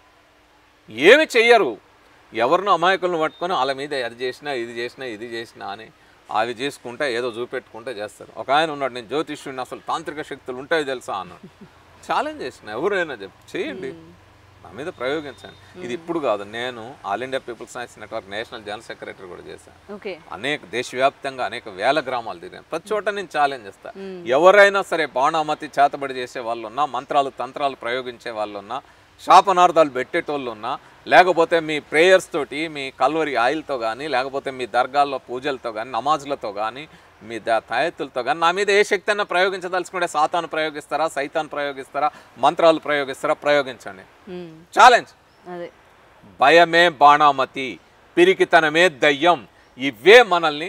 ఏమి చెయ్యరు ఎవరినో అమాయకులను పట్టుకొని వాళ్ళ మీద అది చేసినా ఇది చేసినా ఇది చేసినా అని అవి చేసుకుంటే ఏదో చూపెట్టుకుంటే చేస్తారు ఒక ఆయన ఉన్నాడు నేను జ్యోతిష్యుడిని అసలు తాంత్రిక శక్తులు ఉంటాయి తెలుసా అన్నాడు ఛాలెంజ్ చేసిన ఎవరైనా చెప్పి చేయండి నా మీద ప్రయోగించండి ఇది ఇప్పుడు కాదు నేను All India People's Science Network national general secretary కూడా చేశాను ఓకే అనేక దేశవ్యాప్తంగా అనేక వేల గ్రామాలు తిరిగాను ప్రతి చోట నేను ఛాలెంజ్ చేస్తా ఎవరైనా సరే బాణామతి చేతబడి చేసే వాళ్ళు ఉన్నా మంత్రాలు తంత్రాలు ప్రయోగించే వాళ్ళు ఉన్నా శాపనార్థాలు పెట్టేటోళ్ళు ఉన్నా లేకపోతే మీ ప్రేయర్స్ తోటి మీ కల్వరి ఆయిల్తో కానీ లేకపోతే మీ దర్గాల్లో పూజలతో కానీ నమాజులతో కానీ మీ ద తాయెత్తులతో కానీ నా మీద ఏ శక్తి అయినా ప్రయోగించదలుచుకుంటే సాతాను ప్రయోగిస్తారా సైతాన్ ప్రయోగిస్తారా మంత్రాలు ప్రయోగిస్తారా ప్రయోగించండి ఉమ్, ఛాలెంజ్ అదే భయమే బాణామతి పిరికితనమే దయ్యం ఇవే మనల్ని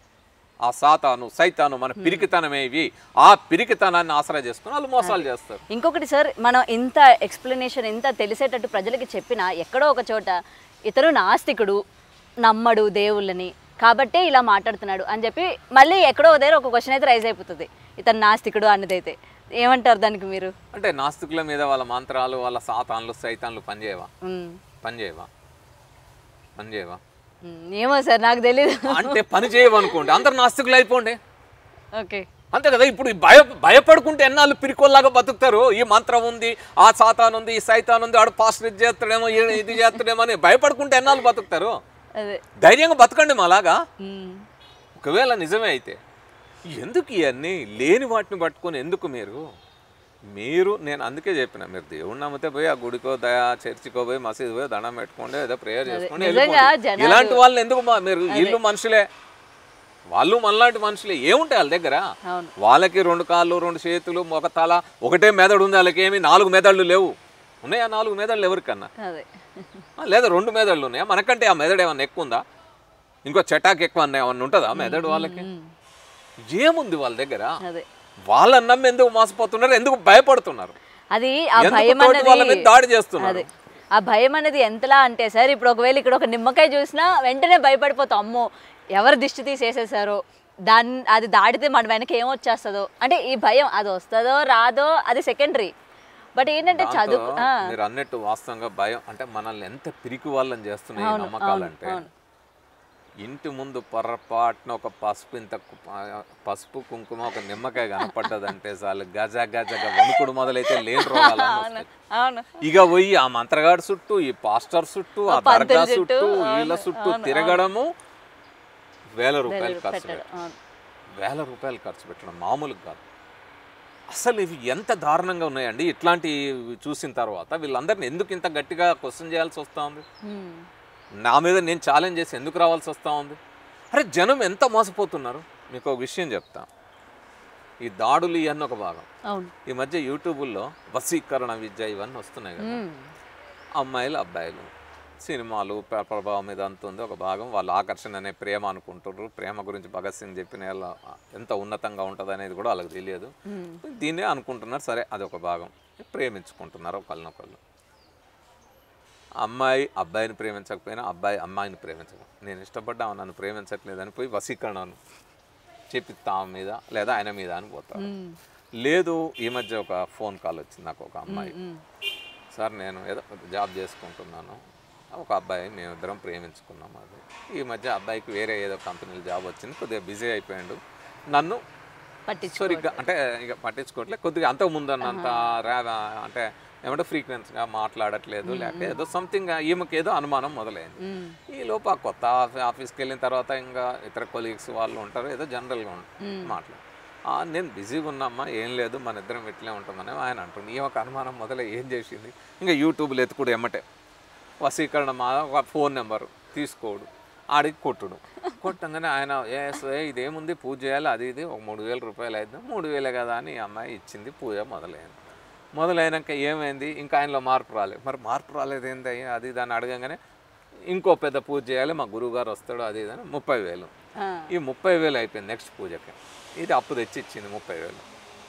ఆ సాతాను సైతాను మన పిరికితనమే ఇవి ఆ పిరికితనాన్ని ఆసరా చేసుకుని వాళ్ళు మోసాలు చేస్తారు ఇంకొకటి సార్ మనం ఇంత ఎక్స్ప్లెనేషన్ ఇంత తెలిసేటట్టు ప్రజలకి చెప్పినా ఎక్కడో ఒక చోట ఇతను నాస్తికుడు నమ్మడు దేవుళ్ళని కాబట్టే ఇలా మాట్లాడుతున్నాడు అని చెప్పి మళ్ళీ ఎక్కడో ఒక దగ్గర ఒక క్వశ్చన్ అయితే రైజ్ అయిపోతుంది ఇతను నాస్తికుడు అన్నదైతే ఏమంటారు దానికి మీరు అంటే నాస్తికుల మీద వాళ్ళ మంత్రాలు వాళ్ళ సాతాన్లు సైతాన్లు పనిచేయవా ఉమ్, పనిచేయవా పనిచేయవా ఉమ్, ఏమో సార్ నాకు తెలీదు అంటే పని చేయవనుకోండి అందరు నాస్తికులు అయిపోండి ఓకే అంతే కదా ఇప్పుడు ఈ భయ భయపడుకుంటే ఎన్నాళ్ళు పిరికోల్లాగా బతుకుతారు ఈ మంత్రం ఉంది ఆ సాతాన్ ఉంది ఈ సైతాన్ ఉంది ఆడు పాస్టర్ ఇది చేస్తాడేమో ఈ- ఇది చేస్తాడేమో అని భయపడుకుంటే ఎన్నాళ్ళు బతుకుతారు అదే ధైర్యంగా బతకండి మాలాగా ఉమ్, ఒకవేళ నిజమే అయితే ఎందుకు ఇవన్నీ లేని వాటిని పట్టుకొని ఎందుకు మీరు మీరు నేను అందుకే చెప్పిన మీరు దేవుడిని నమ్మితే పోయి ఆ గుడికో దయా చర్చికో పోయి మసీదు పోయి దండం పెట్టుకోండి ఏదో ప్రేయర్ చేసుకోండి నిజంగా వెళ్ళిపోండి. జనాలు- ఇలాంటి వాళ్ళని ఎందుకు మా- మీరు ఇల్లు మనుషులే వాళ్ళు మనలాంటి మనుషులే ఏముంటాయి వాళ్ళ దగ్గర అవును వాళ్ళకి రెండు కాళ్ళు రెండు చేతులు ఒక తల ఒకటే మెదడు ఉంది వాళ్ళకి ఏమి నాలుగు మెదళ్ళు లేవు ఉన్నాయా నాలుగు మెదళ్ళు ఎవరికన్నా అదే ఆ, లేదా రెండు మెదళ్ళు ఉన్నాయా మనకంటే ఆ మెదడు ఏమన్నా ఎక్కువ ఉందా ఇంకో చటాక్ ఎక్కువ అన్న ఏమన్నా ఉంటుందా మెదడు వాళ్ళకి ఏముంది వాళ్ళ దగ్గర అదే వాళ్ళని నమ్మి ఎందుకు మోసపోతున్నారు ఎందుకు భయపడుతున్నారు అది ఆ ఎందుకు భయం తోటి వాళ్ళ మీద అనేది దాడి చేస్తున్నారు అదే ఆ భయం అనేది ఎంతలా అంటే సార్ ఇప్పుడు ఒకవేళ ఇక్కడ ఒక నిమ్మకాయ చూసినా వెంటనే భయపడిపోతాం అమ్మో ఎవరు దిష్టి తీసేసేసారో దాన్ని అది దాడితే మన వెనక ఏమొచ్చేస్తుందో అంటే ఈ భయం అది వస్తుందో రాదో అది సెకండరీ బట్ ఏంటంటే దాంతో చదువు ఆ, మీరు అన్నట్టు వాస్తవంగా భయం అంటే మనల్ని ఎంత పిరికి వాళ్ళని చేస్తున్నాయి ఈ నమ్మకాలంటే ఇంటి ముందు పొరపాటున ఒక పసుపు ఇంత కు- ప- పసుపు కుంకుమ ఒక నిమ్మకాయ కనపడ్డదంటే చాలు గజ గజగా వణుకుడు మొదలైతే లేని రోగాలు వస్తాయి. అవును ఇక పోయి ఆ మంత్రగాడి చుట్టూ ఈ పాస్టర్ చుట్టూ ఆ పంతుల దర్గా చుట్టూ, చుట్టూ అవును, వీళ్ళ చుట్టూ అవును, తిరగడము వేల రూపాయలు ఖర్చు పెట్టాడు పెట్టడం అవును వేల రూపాయలు ఖర్చు పెట్టడం మామూలుగా కాదు అసలు ఇవి ఎంత దారుణంగా ఉన్నాయండి ఇట్లాంటి చూసిన తర్వాత వీళ్ళందరిని ఎందుకు ఇంత గట్టిగా క్వశ్చన్ చేయాల్సి వస్తూ ఉంది హ్మ్. నా మీద నేను ఛాలెంజ్ చేసి ఎందుకు రావాల్సి వస్తూ ఉంది అరే జనం ఎంత మోసపోతున్నారు మీకు ఒక విషయం చెప్తా ఈ దాడులు ఇవన్నీ ఒక భాగం అవును ఈ మధ్య యూట్యూబుల్లో వశీకరణ విద్య ఇవన్నీ వస్తున్నాయి కదా హ్మ్. అమ్మాయిలు అబ్బాయిలు సినిమాలు ప్ర- ప్రభావం మీద అంత ఉంది ఒక భాగం వాళ్ళ ఆకర్షణ అనే ప్రేమ అనుకుంటున్నారు ప్రేమ గురించి భగత్ సింగ్ చెప్పిన ఎలా ఎంత ఉన్నతంగా ఉంటుంది అనేది కూడా వాళ్ళకి తెలియదు దీన్నే అనుకుంటున్నారు సరే అదొక భాగం ప్రేమించుకుంటున్నారు ఒకళ్ళనొకళ్ళు అమ్మాయి అబ్బాయిని ప్రేమించకపోయినా అబ్బాయి అమ్మాయిని ప్రేమించక నేను ఇష్టపడ్డా ఆమె నన్ను ప్రేమించట్లేదని పోయి వశీకరణను చెప్పిస్తా ఆమె మీద లేదా ఆయన మీద అని పోతారు లేదు ఈ మధ్య ఒక ఫోన్ కాల్ వచ్చింది నాకు ఒక అమ్మాయి సార్ నేను ఏదో జాబ్ చేసుకుంటున్నాను ఒక అబ్బాయి మేమిద్దరం ప్రేమించుకున్నాం అది ఈ మధ్య అబ్బాయికి వేరే ఏదో కంపెనీలో జాబ్ వచ్చింది కొద్దిగా బిజీ అయిపోయాడు నన్ను పట్టించు సరిగ్గా అంటే ఇక పట్టించుకోవట్లే కొద్దిగా అంతకు ముందు అన్నంత రా అంటే ఏమంటే ఫ్రీక్వెన్సీగా మాట్లాడట్లేదు లేకపోతే ఏదో సంథింగ్ ఈమెకి ఏదో అనుమానం మొదలైంది హ్మ్. ఈ లోపు ఆ కొత్త ఆఫీ- ఆఫీస్కి వెళ్ళిన తర్వాత ఇంకా ఇతర కొలీగ్స్ వాళ్ళు ఉంటారు ఏదో జనరల్గా మాట్లాడు "ఆ, నేను బిజీగా ఉన్నామ్మా ఏం లేదు మన ఇద్దరం ఇట్లే ఉంటామని ఆయన అంటుంది ఈ ఒక అనుమానం మొదలై ఏం చేసింది ఇంకా యూట్యూబ్లో ఎత్తుకుడు ఎమ్మటే వశీకరణ మా ఒక ఫోన్ నెంబర్ తీసుకోడు ఆడికి కొట్టుడు కొట్టంగానే ఆయన ఏ ఏ ఇదేముంది పూజ చేయాలి అది ఇది ఒక మూడు వేల రూపాయలు అయితే మూడు వేలే కదా అని ఈ అమ్మాయి ఇచ్చింది పూజ మొదలైంది మొదలైనాక ఏమైంది ఇంకా ఆయనలో మార్పు రాలేదు మరి మార్పు రాలేదు ఏంది అయ్యా అది దాన్ని అడగంగానే ఇంకో పెద్ద పూజ చేయాలి మా గురువుగారు వస్తాడు అది ఇది అని ముప్పై వేలు ఆ. ఈ ముప్పై వేలు అయిపోయింది నెక్స్ట్ పూజకి ఇది అప్పు తెచ్చి ఇచ్చింది ముప్పై వేలు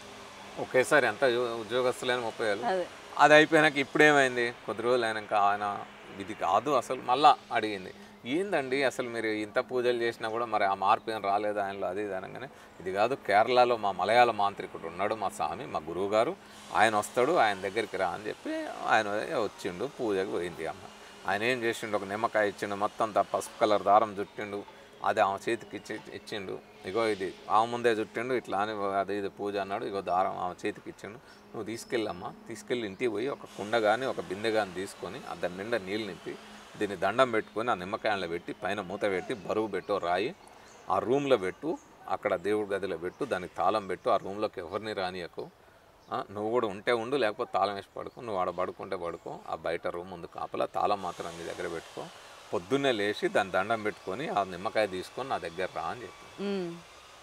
ఒకేసారి ఎంత ఉ- ఉద్యోగస్తులైన ముప్పై వేలు అదే అది అయిపోయినాక ఇప్పుడేమైంది కొద్ది రోజులు అయినాక ఆయన ఇది కాదు అసలు మళ్ళా అడిగింది ఏందండి అసలు మీరు ఇంత పూజలు చేసినా కూడా మరి ఆ మార్పు ఏం రాలేదు ఆయనలో అది ఇది అనగానే ఇది కాదు కేరళలో మా మలయాళ మాంత్రికుడు ఉన్నాడు మా స్వామి మా గురువు గారు ఆయన వస్తాడు ఆయన దగ్గరికి రా అని చెప్పి ఆయన వచ్చిండు పూజకు పోయింది అమ్మ ఆయన ఏం చేసిండు ఒక నిమ్మకాయ ఇచ్చిండు మొత్తం అంతా పసుపు కలర్ దారం చుట్టిండు అది ఆమె చేతికి ఇచ్చి ఇచ్చిండు ఇగో ఇది ఆమె ముందే చుట్టిండు ఇట్లా అని అది ఇది పూజ అన్నాడు ఇగో దారం ఆమె చేతికి ఇచ్చిండు నువ్వు తీసుకెళ్ళమ్మా తీసుకెళ్ళి ఇంటికి పోయి ఒక కుండ కానీ ఒక బిందె కానీ తీసుకొని ఆ దాని నిండా నీళ్ళు నింపి దీన్ని దండం పెట్టుకొని ఆ నిమ్మకాయలో పెట్టి పైన మూత పెట్టి బరువు పెట్టు రాయి ఆ రూమ్లో పెట్టు అక్కడ దేవుడి గదిలో పెట్టు దానికి తాళం పెట్టు ఆ రూమ్లోకి ఎవరిని రానియకు ఆ, నువ్వు కూడా ఉంటే ఉండు లేకపోతే తాళం వేసి పడుకో నువ్వు ఆడ పడుకుంటే పడుకో ఆ బయట రూమ్ ముందు కాపలా తాళం మాత్రం నీ దగ్గర పెట్టుకో పొద్దున్నే లేచి దాని దండం పెట్టుకొని ఆ నిమ్మకాయ తీసుకొని నా దగ్గర రా అని చెప్పి హ్మ్.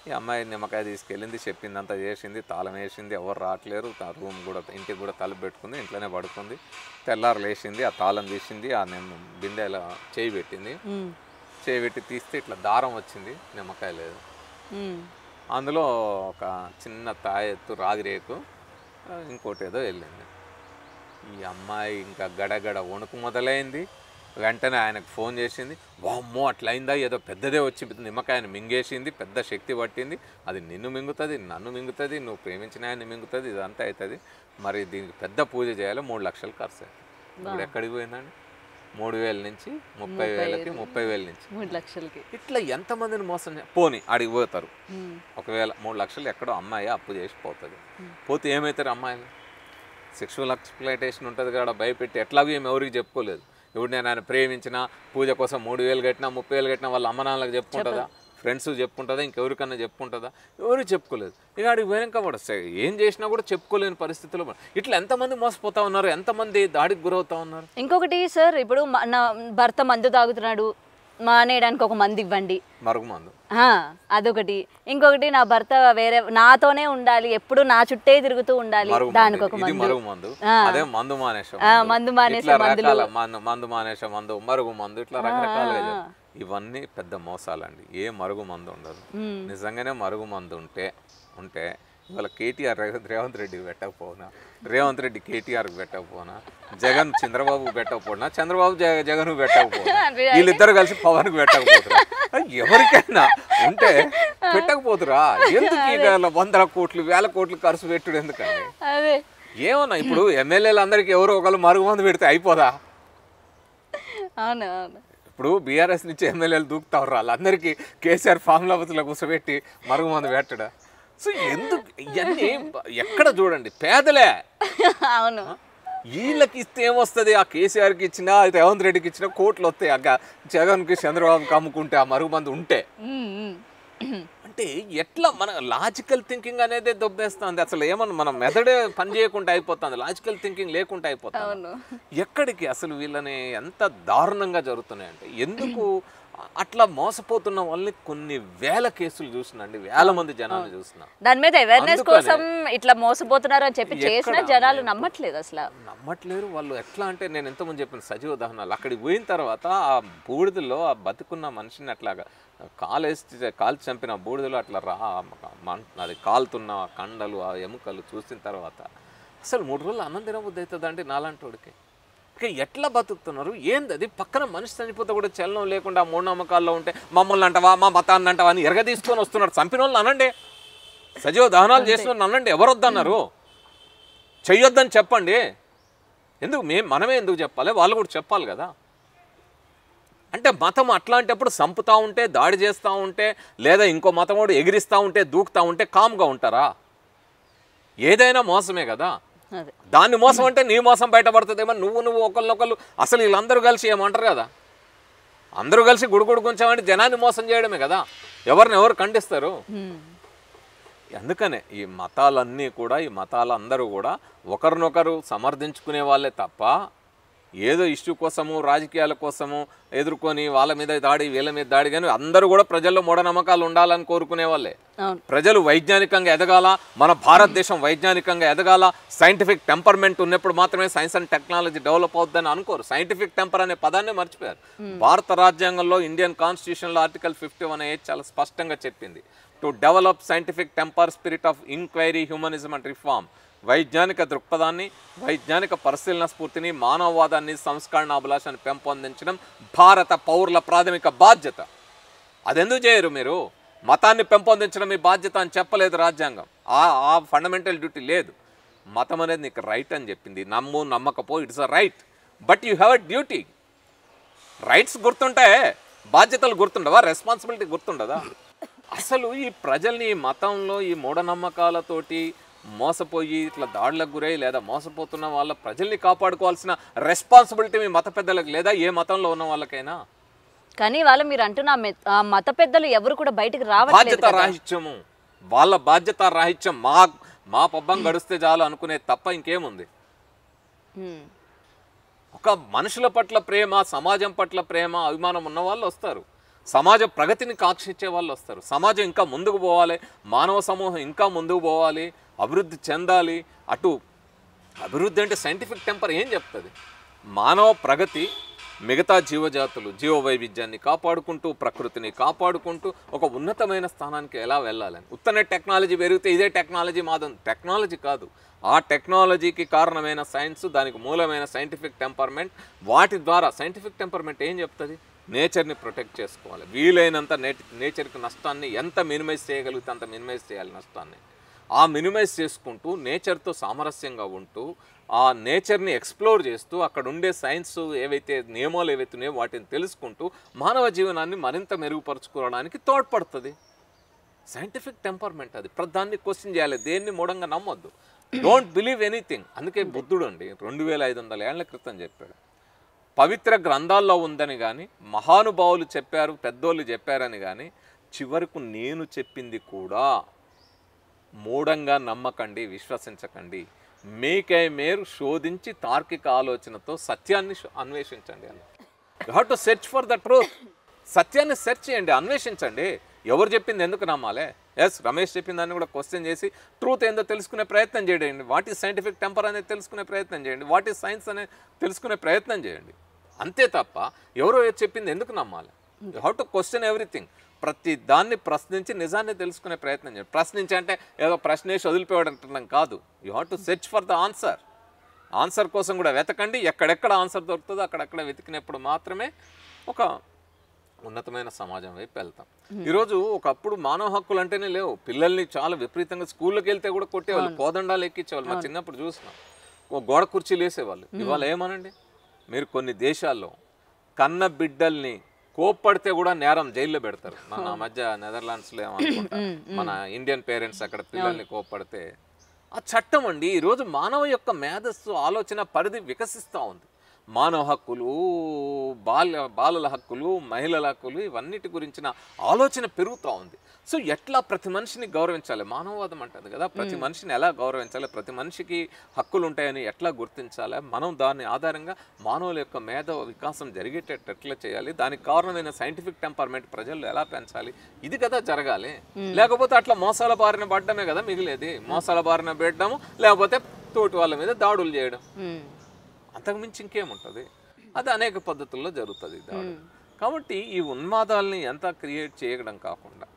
ఈ అమ్మాయి నిమ్మకాయ తీసుకెళ్ళింది చెప్పిందంతా చేసింది తాళం వేసింది ఎవరు రావట్లేరు తా రూమ్ కూడా ఇంటికి కూడా తలుపు పెట్టుకుంది ఇంట్లోనే పడుకుంది తెల్లారు లేచింది ఆ తాళం తీసింది ఆ నిమ్మ బిందెలో చేయి పెట్టింది ఉమ్, చేయి పెట్టి తీస్తే ఇట్లా దారం వచ్చింది నిమ్మకాయ లేదు ఉమ్. అందులో ఒక చిన్న తాయెత్తు రాగిరేకు ఆ, ఇంకోటి ఏదో వెళ్ళింది ఈ అమ్మాయి ఇంకా గడగడ వణుకు మొదలైంది వెంటనే ఆయనకు ఫోన్ చేసింది వామ్మో అట్లా అయిందా ఏదో పెద్దదే వచ్చి నిమ్మకాయని మింగేసింది పెద్ద శక్తి పట్టింది అది నిన్ను మింగుతుంది నన్ను మింగుతుంది నువ్వు ప్రేమించిన ఆయన్ని మింగుతుంది ఇదంతా అవుతుంది మరి దీనికి పెద్ద పూజ చేయాలి మూడు లక్షలు ఖర్చు అవుతుంది ఇప్పుడు ఎక్కడికి పోయిందండి మూడు వేల నుంచి ముప్పై వేలకి ముప్పై వేల నుంచి మూడు లక్షలకి ఇట్లా ఎంతమందిని మోసం చే- పోని ఆడికి పోతారు ఉమ్, ఒకవేళ మూడు లక్షలు ఎక్కడో అమ్మాయి అప్పు చేసి పోతుంది పోతే ఏమవుతారు అమ్మాయిలు సెక్షువల్ ఎక్స్ప్లైటేషన్ ఉంటుంది కదా భయపెట్టి ఎట్లాగో ఏమి ఎవరికి చెప్పుకోలేదు ఇప్పుడు నేను ఆయన ప్రేమించిన పూజ కోసం మూడు వేలు కట్టినా ముప్పై వేలు కట్టినా వాళ్ళ అమ్మ నాన్నలకు చెప్పుకుంటుందా ఫ్రెండ్స్ చెప్పుకుంటుందా ఇంకెవరికన్నా చెప్పుకుంటుందా ఎవరు చెప్పుకోలేదు ఇక ఆడికి పోయాక కూడా సరే, ఏం చేసినా కూడా చెప్పుకోలేని పరిస్థితిలో ఉన్నారు. ఇట్లా ఎంతమంది మోసపోతా ఉన్నారు ఎంతమంది దాడికి గురవుతా ఉన్నారు ఇంకొకటి సార్ ఇప్పుడు మ- నా భర్త మందు తాగుతున్నాడు మానేయడానికి ఒక మంది ఇవ్వండి మరుగుమందు ఆ, అదొకటి ఇంకొకటి నా భర్త వేరే నాతోనే ఉండాలి ఎప్పుడు నా చుట్టే తిరుగుతూ ఉండాలి మరుగు దానికి మందు. ఒక ఇది మందు మరుగు మందు ఆ. అదే మందు మానేసే ఆ, మందు మానేసే ఇట్లా మందులు. రకాల మందు మందు మానేసే మందు మరుగు మందు ఇట్లా రకరకాలుగా చెప్పు. ఇవన్నీ పెద్ద మోసాలండి ఏ మరుగు మందు ఉండదు నిజంగానే మరుగు మందు ఉంటే ఉంటే ఇవాళ కేటీఆర్ రేవంత్ రేవంత్ రెడ్డికి పెట్టకపోనా రేవంత్ రెడ్డి కేటీఆర్కి పెట్టకపోనా జగన్ చంద్రబాబు పెట్టకపోనా చంద్రబాబు జగ జగన్ పెట్టకపోనా వీళ్ళిద్దరు కలిసి పవన్కి పెట్టకపోతురా ఎవరికైనా ఉంటే పెట్టకపోతురా ఎందుకు ఇక వందల కోట్లు వేల కోట్లు ఖర్చు పెట్టుడు ఎందుకండి అదే ఏమన్నా ఇప్పుడు ఎమ్మెల్యేలు అందరికి ఎవరో ఒకరు మరుగు మందు పెడితే అయిపోదా అవును అవును ఇప్పుడు బీఆర్ఎస్ నుంచి ఎమ్మెల్యేలు దూకుతారు వాళ్ళందరికీ కేసీఆర్ ఫామ్ లవతులో కూర్చోబెట్టి మరుగు మందు పెట్టడా సో ఎందుకు ఇవన్నీ ఎక్కడ చూడండి పేదలే అవును వీళ్ళకి ఇస్తే ఏమొస్తుంది ఆ కేసీఆర్కి ఇచ్చినా రేవంత్ రెడ్డికి ఇచ్చినా కోట్లు వస్తాయి అక్క జగన్కి చంద్రబాబుకి అమ్ముకుంటే ఆ మరుగు మందు ఉంటే ఉమ్, ఉమ్. అంటే ఎట్లా మన లాజికల్ థింకింగ్ అనేది దొబ్బేస్తుంది అసలు ఏమన్నా మనం మెథడే పని చేయకుండా అయిపోతుంది లాజికల్ థింకింగ్ లేకుండా అయిపోతుంది అవును ఎక్కడికి అసలు వీళ్ళని ఎంత దారుణంగా జరుగుతున్నాయి అంటే ఎందుకు అట్లా మోసపోతున్న వాళ్ళని కొన్ని వేల కేసులు చూసినండి వేల మంది జనాలు చూసిన దాని మీద అవేర్నెస్ అందుకనే. కోసం ఇట్లా మోసపోతున్నారు అని చెప్పి చేసిన ఎక్కడ? జనాలు నమ్మట్లేదు అసలు నమ్మట్లేరు వాళ్ళు ఎట్లా అంటే నేను ఎంతమంది చెప్పిన సజీవ దహనాలు అక్కడికి పోయిన తర్వాత ఆ బూడిదలో ఆ బతుకున్న మనిషిని అట్లాగా కాలేసి కాల్చి చంపిన బూడిదలో అట్లా రా మన్- అది కాలుతున్న ఆ కండలు ఆ ఎముకలు చూసిన తర్వాత అసలు మూడు రోజులు అన్నం తినబుద్ధి అవుతుంది అంటే నాలాంటోడికి ఇక ఎట్లా బతుకుతున్నారు ఏంది అది పక్కన మనిషి చనిపోతే కూడా చలనం లేకుండా ఆ మూఢనమ్మకాల్లో ఉంటే మమ్మల్ని అంటవా మా మతాన్ని అంటవా అని ఎరగ తీసుకొని వస్తున్నారు చంపిన వాళ్ళు అనండి సజీవ దహనాలు చేసిన వాళ్ళు అనండి ఎవరు వద్దన్నారు చెయ్యొద్దని చెప్పండి ఎందుకు మేము మనమే ఎందుకు చెప్పాలి వాళ్ళు కూడా చెప్పాలి కదా అంటే మతం అట్లాంటప్పుడు సంపుతా ఉంటే దాడి చేస్తూ ఉంటే లేదా ఇంకో మతం వాడు ఎగిరిస్తూ ఉంటే దూకుతూ ఉంటే కామ్గా ఉంటారా ఏదైనా మోసమే కదా అదే దాన్ని మోసం అంటే నీ మోసం బయటపడుతుందేమో నువ్వు నువ్వు ఒకరినొకరు అసలు వీళ్ళందరూ కలిసి ఏమంటారు కదా అందరూ కలిసి గుడుగుడు కొంచెమంటే జనాన్ని మోసం చేయడమే కదా ఎవరిని ఎవరు ఖండిస్తారు ఉమ్. అందుకనే ఈ మతాలన్నీ కూడా ఈ మతాలందరూ కూడా ఒకరినొకరు సమర్థించుకునే వాళ్ళే తప్ప ఏదో ఇష్యూ కోసము రాజకీయాల కోసము ఎదుర్కొని వాళ్ళ మీద దాడి వీళ్ళ మీద దాడి కానీ అందరూ కూడా ప్రజల్లో మూఢనమ్మకాలు ఉండాలని కోరుకునే వాళ్ళే అవును ప్రజలు వైజ్ఞానికంగా ఎదగాల మన భారతదేశం వైజ్ఞానికంగా ఎదగాల సైంటిఫిక్ టెంపర్మెంట్ ఉన్నప్పుడు మాత్రమే సైన్స్ అండ్ టెక్నాలజీ డెవలప్ అవుతుందని అనుకోరు సైంటిఫిక్ టెంపర్ అనే పదాన్ని మర్చిపోయారు భారత రాజ్యాంగంలో ఇండియన్ కాన్స్టిట్యూషన్లో ఆర్టికల్ ఫిఫ్టీ వన్ ఏ చాలా స్పష్టంగా చెప్పింది to develop scientific temper spirit of inquiry humanism and reform వైజ్ఞానిక దృక్పథాన్ని వైజ్ఞానిక పరిశీలన స్ఫూర్తిని మానవవాదాన్ని సంస్కరణ అభిలాషాన్ని పెంపొందించడం భారత పౌరుల ప్రాథమిక బాధ్యత అదెందుకు చేయరు మీరు మతాన్ని పెంపొందించడం మీ బాధ్యత అని చెప్పలేదు రాజ్యాంగం ఆ ఆ ఫండమెంటల్ డ్యూటీ లేదు మతం అనేది నీకు రైట్ అని చెప్పింది నమ్ము నమ్మకపో it's a right but you have a duty rights గుర్తుంటే బాధ్యతలు గుర్తుండవా రెస్పాన్సిబిలిటీ గుర్తుండదా అసలు ఈ ప్రజల్ని ఈ మతంలో ఈ మూఢనమ్మకాలతోటి మోసపోయి ఇట్లా దాడులకు గురై లేదా మోసపోతున్న వాళ్ళ ప్రజల్ని కాపాడుకోవాల్సిన రెస్పాన్సిబిలిటీ మీ మత పెద్దలకు లేదా ఏ మతంలో ఉన్న వాళ్ళకైనా కానీ వాళ్ళ మీరు అంటున్న ఆ మె- ఆ మత పెద్దలు ఎవరు కూడా బయటికి రావట్లేదు బాధ్యత కదా. రాహిత్యము వాళ్ళ బాధ్యత రాహిత్యం మా మా పబ్బం గడిస్తే చాలు అనుకునే తప్ప ఇంకేముంది ఉమ్. ఒక మనుషుల పట్ల ప్రేమ సమాజం పట్ల ప్రేమ అభిమానం ఉన్న వాళ్ళు వస్తారు సమాజ ప్రగతిని కాక్షించే వాళ్ళు వస్తారు సమాజం ఇంకా ముందుకు పోవాలి మానవ సమూహం ఇంకా ముందుకు పోవాలి అభివృద్ధి చెందాలి అటు అభివృద్ధి అంటే సైంటిఫిక్ టెంపర్ ఏం చెప్తుంది మానవ ప్రగతి మిగతా జీవజాతులు జీవ వైవిధ్యాన్ని కాపాడుకుంటూ ప్రకృతిని కాపాడుకుంటూ ఒక ఉన్నతమైన స్థానానికి ఎలా వెళ్ళాలని ఉత్తనే టెక్నాలజీ పెరిగితే ఇదే టెక్నాలజీ మాదం టెక్నాలజీ కాదు ఆ టెక్నాలజీకి కారణమైన సైన్స్ దానికి మూలమైన సైంటిఫిక్ టెంపర్మెంట్ వాటి ద్వారా సైంటిఫిక్ టెంపర్మెంట్ ఏం చెప్తుంది నేచర్ని ప్రొటెక్ట్ చేసుకోవాలి వీలైనంత నేట్ నేచర్కి నష్టాన్ని ఎంత మినిమైజ్ చేయగలిగితే అంత మినిమైజ్ చేయాలి నష్టాన్ని ఆ మినిమైజ్ చేసుకుంటూ నేచర్తో సామరస్యంగా ఉంటూ ఆ నేచర్ని ఎక్స్ప్లోర్ చేస్తూ అక్కడ ఉండే సైన్స్ ఏవైతే నియమాలు ఏవైతే ఉన్నాయో వాటిని తెలుసుకుంటూ మానవ జీవనాన్ని మరింత మెరుగుపరుచుకోవడానికి తోడ్పడుతుంది సైంటిఫిక్ టెంపర్మెంట్ అది ప్రధాన్ని క్వశ్చన్ చేయాలి దేన్ని మూఢంగా నమ్మొద్దు డోంట్ బిలీవ్ ఎనీథింగ్ అందుకే బుద్ధుడు అండి రెండు వేల ఐదు వందల ఏళ్ల క్రితం చెప్పాడు పవిత్ర గ్రంథాల్లో ఉందని కానీ మహానుభావులు చెప్పారు పెద్దోళ్ళు చెప్పారని కానీ చివరకు నేను చెప్పింది కూడా మూఢంగా నమ్మకండి విశ్వసించకండి మీకై మీరు శోధించి తార్కిక ఆలోచనతో సత్యాన్ని శో- అన్వేషించండి అని you have to search for the truth సత్యాన్ని సెర్చ్ చేయండి అన్వేషించండి ఎవరు చెప్పింది ఎందుకు నమ్మాలి ఎస్ రమేష్ చెప్పిన దాన్ని కూడా క్వశ్చన్ చేసి ట్రూత్ ఏందో తెలుసుకునే ప్రయత్నం చేయండి వాట్ ఈస్ సైంటిఫిక్ టెంపర్ అనేది తెలుసుకునే ప్రయత్నం చేయండి వాట్ ఈస్ సైన్స్ అనేది తెలుసుకునే ప్రయత్నం చేయండి అంతే తప్ప ఎవరో ఏది చెప్పింది ఎందుకు నమ్మాలి you have to question everything ప్రతి దాన్ని ప్రశ్నించి నిజాన్ని తెలుసుకునే ప్రయత్నం చేయండి ప్రశ్నించి అంటే ఏదో ప్రశ్న వేసి వదిలిపోవడం కాదు you have to search for the answer answer కోసం కూడా వెతకండి ఎక్కడెక్కడ ఆన్సర్ దొరుకుతుందో అక్కడక్కడ వెతికినప్పుడు మాత్రమే ఒక ఉన్నతమైన సమాజం వైపు వెళ్తాం ఈరోజు ఒకప్పుడు మానవ హక్కులు అంటేనే లేవు పిల్లల్ని చాలా విపరీతంగా స్కూల్లోకి వెళ్తే కూడా కొట్టేవాళ్ళు కోదండాలు ఎక్కించేవాళ్ళు మా చిన్నప్పుడు చూసినాం ఓ గోడ కుర్చీలు వేసేవాళ్ళు ఇవాళ ఏమనండి మీరు కొన్ని దేశాల్లో కన్న బిడ్డల్ని కోప్పడితే కూడా నేరం జైల్లో పెడతారు మన మధ్య నెదర్లాండ్స్లో ఏమనుకుంటా మన ఇండియన్ పేరెంట్స్ అక్కడ పిల్లల్ని కోప్పడితే ఆ చట్టం అండి ఈరోజు మానవ యొక్క మేధస్సు ఆలోచన పరిధి వికసిస్తూ ఉంది మానవ హక్కులు బాల్య బాలల హక్కులు మహిళల హక్కులు ఇవన్నిటి గురించిన ఆలోచన పెరుగుతూ ఉంది సో ఎట్లా ప్రతి మనిషిని గౌరవించాలి మానవవాదం అంటది కదా ప్రతి మనిషిని ఎలా గౌరవించాలి ప్రతి మనిషికి హక్కులు ఉంటాయని ఎట్లా గుర్తించాలి మనం దాని ఆధారంగా మానవుల యొక్క మేధ వికాసం జరిగేటట్టు ఎట్లా చేయాలి దానికి కారణమైన సైంటిఫిక్ టెంపర్మెంట్ ప్రజల్లో ఎలా పెంచాలి ఇది కదా జరగాలి లేకపోతే అట్లా మోసాల బారిన పడ్డమే కదా మిగిలేది మోసాల బారిన పెట్టడము లేకపోతే తోటి వాళ్ళ మీద దాడులు చేయడం మ్మ్. అంతకుమించి ఇంకేముంటుంది అది అనేక పద్ధతుల్లో జరుగుతుంది దాడు కాబట్టి ఈ ఉన్మాదాల్ని ఎంత క్రియేట్ చేయడం కాకుండా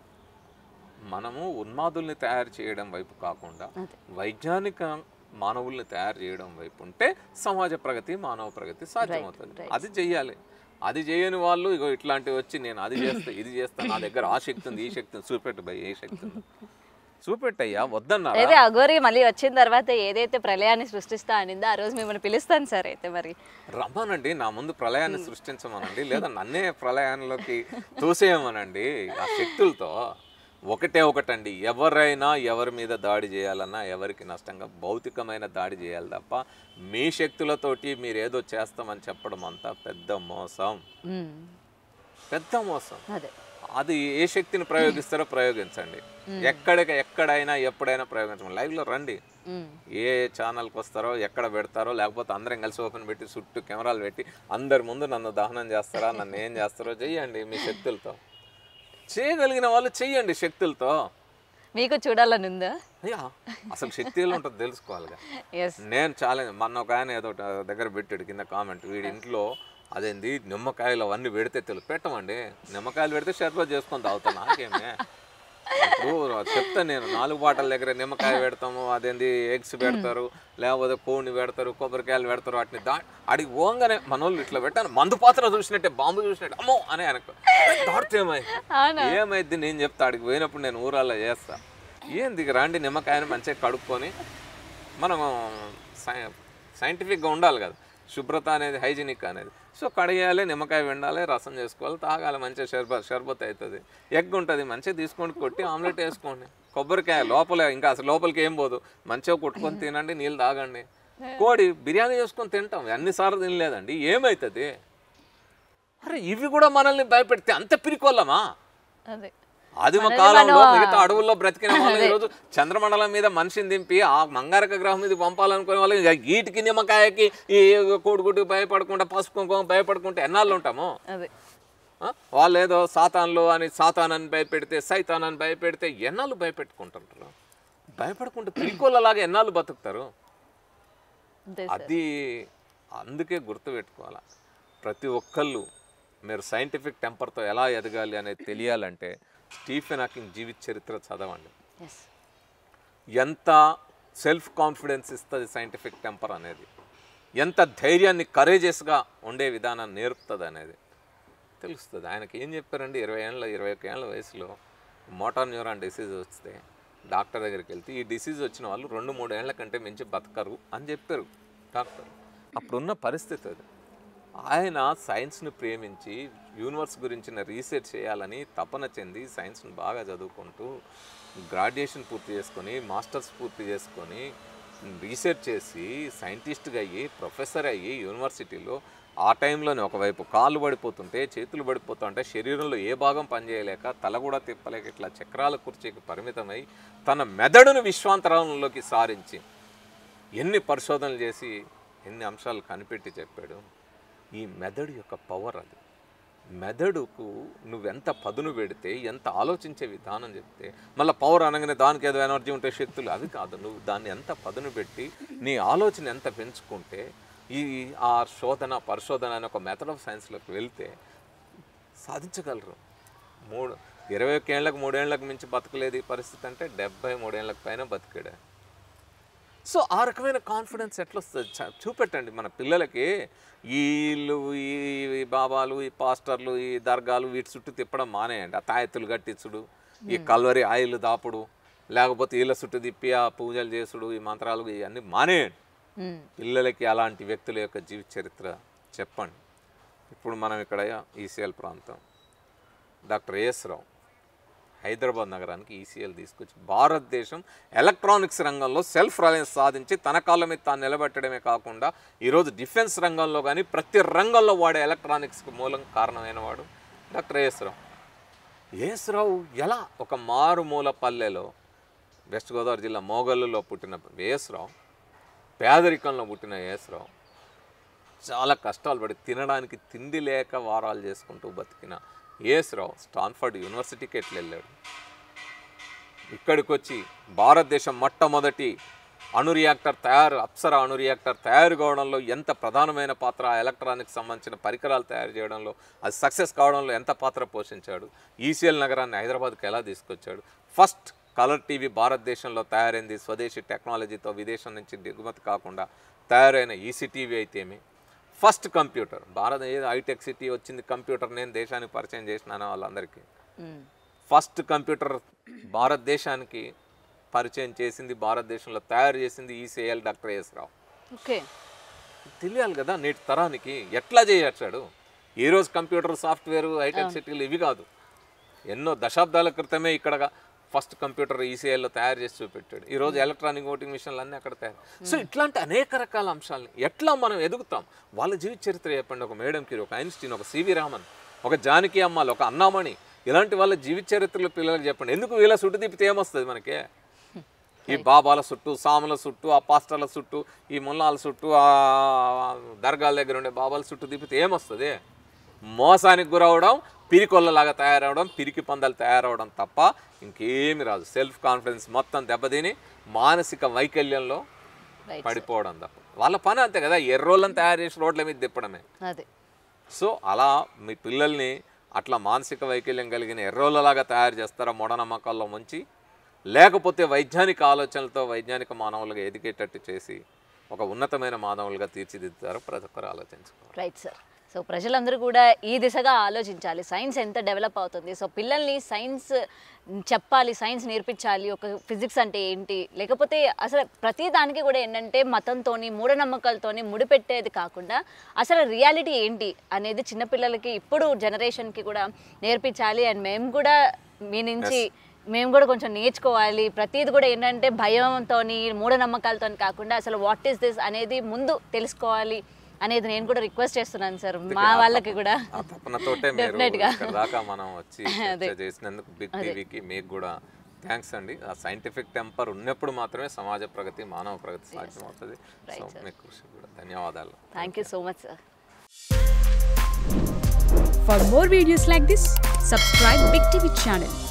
మనము ఉన్మాదుల్ని తయారు చేయడం వైపు కాకుండా వైజ్ఞానిక మానవుల్ని తయారు చేయడం వైపు ఉంటే సమాజ ప్రగతి మానవ ప్రగతి సాధ్యమవుతుంది అది చెయ్యాలి అది చేయని వాళ్ళు ఇగో ఇట్లాంటివి వచ్చి నేను అది చేస్తా ఇది చేస్తా నా దగ్గర ఆ శక్తి ఉంది ఈ శక్తి ఉంది చూపెట్టు భయ్ ఏ శక్తి ఉంది చూపెట్టయ్యా వద్దన్నారా అయితే అఘోరి మళ్ళీ వచ్చిన తర్వాత ఏదైతే ప్రళయాన్ని సృష్టిస్తా అనిందో ఆ రోజు మిమ్మల్ని పిలుస్తాను సార్ అయితే మరి రమ్మనండి నా ముందు ప్రళయాన్ని సృష్టించమనండి లేదా నన్నే ప్రళయంలోకి తోసేయమనండి ఆ శక్తులతో ఒకటే ఒకటండి ఎవరైనా ఎవరి మీద దాడి చేయాలన్నా ఎవరికి నష్టంగా భౌతికమైన దాడి చేయాలి తప్ప మీ శక్తులతోటి మీరు ఏదో చేస్తామని చెప్పడం అంతా పెద్ద మోసం మ్మ్. పెద్ద మోసం అదే అది ఏ శక్తిని ప్రయోగిస్తారో ప్రయోగించండి ఎక్కడికి ఎక్కడైనా ఎప్పుడైనా ప్రయోగించండి లైవ్లో రండి మ్మ్. ఏ ఛానల్కి వస్తారో ఎక్కడ పెడతారో లేకపోతే అందరం కలిసి ఓపెన్ పెట్టి చుట్టూ కెమెరాలు పెట్టి అందరి ముందు నన్ను దహనం చేస్తారా నన్ను ఏం చేస్తారో చెయ్యండి మీ శక్తులతో చేయగలిగిన వాళ్ళు చెయ్యండి శక్తులతో మీకు చూడాలని ఉందా అయ్యా అసలు శక్తి ఎలా ఉంటుందో తెలుసుకోవాలిగా ఎస్ నేను ఛాలెంజ్ మొన్న ఒక ఆయన ఏదో ఒకటి దగ్గర పెట్టాడు కింద కామెంట్ వీడి ఇంట్లో అదేంది నిమ్మకాయలు అవన్నీ పెడితే తెలుసు పెట్టమండి నిమ్మకాయలు పెడితే షర్బత్ చేసుకొని తాగుతాను నాకేమే ఇప్పుడు చెప్తాను నేను నాలుగు బాటల దగ్గర నిమ్మకాయ పెడతాము అదేంది ఎగ్స్ పెడతారు లేకపోతే కోడిని పెడతారు కొబ్బరికాయలు పెడతారు వాటిని దా అడిగి పోగానే మన వాళ్ళు ఇట్లా పెట్టాను మందు పాత్ర చూసినట్టే బాంబు చూసినట్టు అమ్మో అని అనుకో దాడితే ఏమై అవునా ఏమైద్ది నేను చెప్తా అడిగి పోయినప్పుడు నేను ఊరాల్లో చేస్తా ఏంది ఇక రండి నిమ్మకాయని మంచిగా కడుక్కొని మనం సై సైంటిఫిక్గా ఉండాలి కదా శుభ్రత అనేది హైజీనిక్ అనేది సో కడిగేయాలి నిమ్మకాయ వెండాలి రసం చేసుకోవాలి తాగాలి మంచిగా షర్బత్ షర్బత్ అవుతుంది ఎగ్ ఉంటుంది మంచిగా తీసుకొని కొట్టి ఆమ్లెట్ వేసుకోండి కొబ్బరికాయ లోపల ఇంకా అసలు లోపలికి ఏం పోదు మంచిగా కొట్టుకొని తినండి నీళ్ళు తాగండి కోడి బిర్యానీ చేసుకొని తింటాం అన్నిసార్లు తినలేదండి ఏమవుతుంది అరే ఇవి కూడా మనల్ని భయపెడితే అంత పిరికొల్లమా అదే ఆదిమ కాలంలో మిగతా అడవుల్లో బ్రతికిన వాళ్ళు ఈరోజు చంద్రమండలం మీద మనిషిని దింపి ఆ మంగారక గ్రహం మీద పంపాలనుకునే వాళ్ళు ఇక గీటికి నిమ్మకాయకి ఈ కోడిగుడ్డుకి భయపడకుండా పసుపు కుంకుమ భయపడకుండా ఎన్నాళ్ళు ఉంటాము అదే ఆ? వాళ్ళు ఏదో సాతాన్లు అని సాతాన్ అని భయపెడితే సైతాన్ అని భయపెడితే ఎన్నాళ్ళు భయపెట్టుకుంటుంటారు భయపడకుండా పిరికోళ్ళలాగా ఎన్నాళ్ళు బతుకుతారు అంతే అది అందుకే గుర్తుపెట్టుకోవాలి ప్రతి ఒక్కళ్ళు మీరు సైంటిఫిక్ టెంపర్తో ఎలా ఎదగాలి అనేది తెలియాలంటే స్టీఫెన్ హాకింగ్ జీవిత చరిత్ర చదవండి ఎస్ ఎంత సెల్ఫ్ కాన్ఫిడెన్స్ ఇస్తుంది సైంటిఫిక్ టెంపర్ అనేది ఎంత ధైర్యాన్ని కరేజెస్గా ఉండే విధానం నేర్పుతుంది అనేది తెలుస్తుంది ఆయనకి ఏం చెప్పారండి ఇరవై ఏళ్ళ ఇరవై ఒక్క ఏళ్ళ వయసులో మోటార్ న్యూరాన్ డిసీజ్ వస్తే డాక్టర్ దగ్గరికి వెళ్తే ఈ డిసీజ్ వచ్చిన వాళ్ళు రెండు మూడు ఏళ్ల కంటే మించి బతకరు అని చెప్పారు డాక్టర్ అప్పుడున్న పరిస్థితి అది ఆయన సైన్స్ను ప్రేమించి యూనివర్స్ గురించిన రీసెర్చ్ చేయాలని తపన చెంది సైన్స్ను బాగా చదువుకుంటూ గ్రాడ్యుయేషన్ పూర్తి చేసుకొని మాస్టర్స్ పూర్తి చేసుకొని రీసెర్చ్ చేసి సైంటిస్ట్గా అయ్యి ప్రొఫెసర్ అయ్యి యూనివర్సిటీలో ఆ టైంలోనే ఒకవైపు కాళ్ళు పడిపోతుంటే చేతులు పడిపోతుంటే శరీరంలో ఏ భాగం పనిచేయలేక తల కూడా తిప్పలేక ఇట్లా చక్రాల కుర్చీకి పరిమితమై తన మెదడును విశ్వాంతరంలోకి సారించి ఎన్ని పరిశోధనలు చేసి ఎన్ని అంశాలు కనిపెట్టి చెప్పాడు ఈ మెదడు యొక్క పవర్ అది మెదడుకు నువ్వెంత పదును పెడితే ఎంత ఆలోచించే విధానం చెప్తే మళ్ళీ పవర్ అనగానే దానికి ఏదో ఎనర్జీ ఉంటే శక్తులు అవి కాదు నువ్వు దాన్ని ఎంత పదును పెట్టి నీ ఆలోచన ఎంత పెంచుకుంటే ఈ ఆ శోధన పరిశోధన అనే ఒక మెథడ్ ఆఫ్ సైన్స్లోకి వెళ్తే సాధించగలరు మూడు ఇరవై ఒక్క ఏళ్ళకు మూడేళ్లకు మించి బతకలేదు ఈ పరిస్థితి అంటే డెబ్బై మూడేళ్లకు పైన బతికాడు సో ఆ రకమైన కాన్ఫిడెన్స్ ఎట్లా వస్తుంది చ- చూపెట్టండి మన పిల్లలకి ఈ ఇల్లు ఈ ఈ బాబాలు ఈ పాస్టర్లు ఈ దర్గాలు వీటి చుట్టూ తిప్పడం మానేయండి ఆ తాయెత్తులు కట్టించుడు ఈ కల్వరి ఆయిల్ దాపుడు లేకపోతే వీళ్ళ చుట్టూ తిప్పి ఆ పూజలు చేసుడు ఈ మంత్రాలు ఇవన్నీ మానేయండి పిల్లలకి అలాంటి వ్యక్తుల యొక్క జీవిత చరిత్ర చెప్పండి ఇప్పుడు మనం ఇక్కడ ఈసీఎల్ ప్రాంతం డాక్టర్ ఏఎస్ రావు హైదరాబాద్ నగరానికి ఈసీఎల్ తీసుకొచ్చి భారతదేశం ఎలక్ట్రానిక్స్ రంగంలో సెల్ఫ్ రిలయన్స్ సాధించి తన కాళ్ళ మీద తాను నిలబెట్టడమే కాకుండా ఈరోజు డిఫెన్స్ రంగంలో కానీ ప్రతి రంగంలో వాడే ఎలక్ట్రానిక్స్కి మూలం కారణమైన వాడు doctor A S Rao A S Rao మారుమూల పల్లెలో వెస్ట్ గోదావరి జిల్లా మోగల్లులో పుట్టిన ఏఎస్ రావు పేదరికంలో పుట్టిన ఏఎస్ రావు చాలా కష్టాలు పడి తినడానికి తిండి లేక వారాలు చేసుకుంటూ బతికిన ఏఎస్ రావు స్టాన్ఫర్డ్ యూనివర్సిటీకి ఎట్లా వెళ్ళాడు ఇక్కడికి వచ్చి భారతదేశం మొట్టమొదటి అణు రియాక్టర్ తయారు అప్సర అణు రియాక్టర్ తయారు కావడంలో ఎంత ప్రధానమైన పాత్ర ఆ ఎలక్ట్రానిక్స్ సంబంధించిన పరికరాలు తయారు చేయడంలో అది సక్సెస్ కావడంలో ఎంత పాత్ర పోషించాడు ఈసీఎల్ నగరాన్ని హైదరాబాద్కి ఎలా తీసుకొచ్చాడు ఫస్ట్ కలర్ టీవీ భారతదేశంలో తయారైంది స్వదేశీ టెక్నాలజీతో విదేశం నుంచి దిగుమతి కాకుండా తయారైన ఈసీటీవీ అయితేమి ఫస్ట్ కంప్యూటర్ భారత ఏదో హైటెక్ సిటీ వచ్చింది కంప్యూటర్ నేను దేశానికి పరిచయం చేసినాను వాళ్ళందరికీ ఫస్ట్ కంప్యూటర్ భారతదేశానికి పరిచయం చేసింది భారతదేశంలో తయారు చేసింది ECL doctor S Rao okay తెలియాలి కదా నేటి తరానికి ఎట్లా చేయొచ్చాడు ఈ రోజు కంప్యూటర్ సాఫ్ట్వేర్ హైటెక్ సిటీలు ఇవి కాదు ఎన్నో దశాబ్దాల క్రితమే ఇక్కడ ఫస్ట్ కంప్యూటర్ ఈసీఐలో తయారు చేసి చూపెట్టాడు ఈ రోజు ఎలక్ట్రానిక్ ఓటింగ్ మిషన్లు అన్నీ అక్కడ తయారు సో ఇట్లాంటి అనేక రకాల అంశాలని ఎట్లా మనం ఎదుగుతాం వాళ్ళ జీవిత చరిత్ర చెప్పండి ఒక మేడం కిరి ఒక ఐన్స్టీన్ ఒక సివి రామన్ ఒక జానకి అమ్మాల్ ఒక అన్నామణి ఇలాంటి వాళ్ళ జీవిత చరిత్రలు పిల్లలకు చెప్పండి ఎందుకు వీళ్ళ చుట్టు తిప్పితే ఏమొస్తుంది మనకి ఈ బాబాల చుట్టూ సాముల చుట్టూ ఆ పాస్టర్ల చుట్టూ ఈ ముల్లాల చుట్టూ ఆ దర్గాల దగ్గర ఉండే బాబాల చుట్టూ తిప్పితే ఏమొస్తుంది మోసానికి గురవడం పిరికొల్లలాగా తయారవడం పిరికి పందలు తయారవడం తప్ప ఇంకేమి రాదు సెల్ఫ్ కాన్ఫిడెన్స్ మొత్తం దెబ్బతిని మానసిక వైకల్యంలో రైట్ పడిపోవడం తప్ప వాళ్ళ పని అంతే కదా ఎర్రోళ్ళని తయారు చేసి రోడ్ల మీద తిప్పడమే అదే సో అలా మీ పిల్లల్ని అట్లా మానసిక వైకల్యం కలిగిన ఎర్రోళ్ళలాగా తయారు చేస్తారా మూఢనమ్మకాల్లో ముంచి లేకపోతే వైజ్ఞానిక ఆలోచనలతో వైజ్ఞానిక మానవులుగా ఎదిగేటట్టు చేసి ఒక ఉన్నతమైన మానవులుగా తీర్చిదిద్దుతారో ప్రతి ఒక్కరు ఆలోచించుకోవాలి రైట్ సార్ సో ప్రజలందరూ కూడా ఈ దిశగా ఆలోచించాలి సైన్స్ ఎంత డెవలప్ అవుతుంది సో పిల్లల్ని సైన్స్ చెప్పాలి సైన్స్ నేర్పించాలి ఒక ఫిజిక్స్ అంటే ఏంటి లేకపోతే అసలు ప్రతి దానికి కూడా ఏంటంటే మతంతోని మూఢనమ్మకాలతోని ముడిపెట్టేది కాకుండా అసలు రియాలిటీ ఏంటి అనేది చిన్నపిల్లలకి ఇప్పుడు జనరేషన్కి కూడా నేర్పించాలి అండ్ మేము కూడా మీ నుంచి మేము కూడా కొంచెం నేర్చుకోవాలి ప్రతిది కూడా ఏంటంటే భయంతోని మూఢనమ్మకాలతో కాకుండా అసలు వాట్ ఈస్ దిస్ అనేది ముందు తెలుసుకోవాలి అనేది నేను కూడా రిక్వెస్ట్ చేస్తున్నాను సార్ మా వాళ్ళకి కూడా ఆ తపనతోటే మీరు Definite గా. ఇక్కడ దాకా మనం వచ్చి చర్చ చేసినందుకు బిగ్ టీవీకి మీకు కూడా థ్యాంక్స్ అండి ఆ సైంటిఫిక్ టెంపర్ ఉన్నప్పుడు మాత్రమే సమాజ ప్రగతి మానవ ప్రగతి సాధ్యమవుతుంది సో మీ కృషి కూడా ధన్యవాదాలు thank you so much sir For more videos like this, subscribe Big TV channel.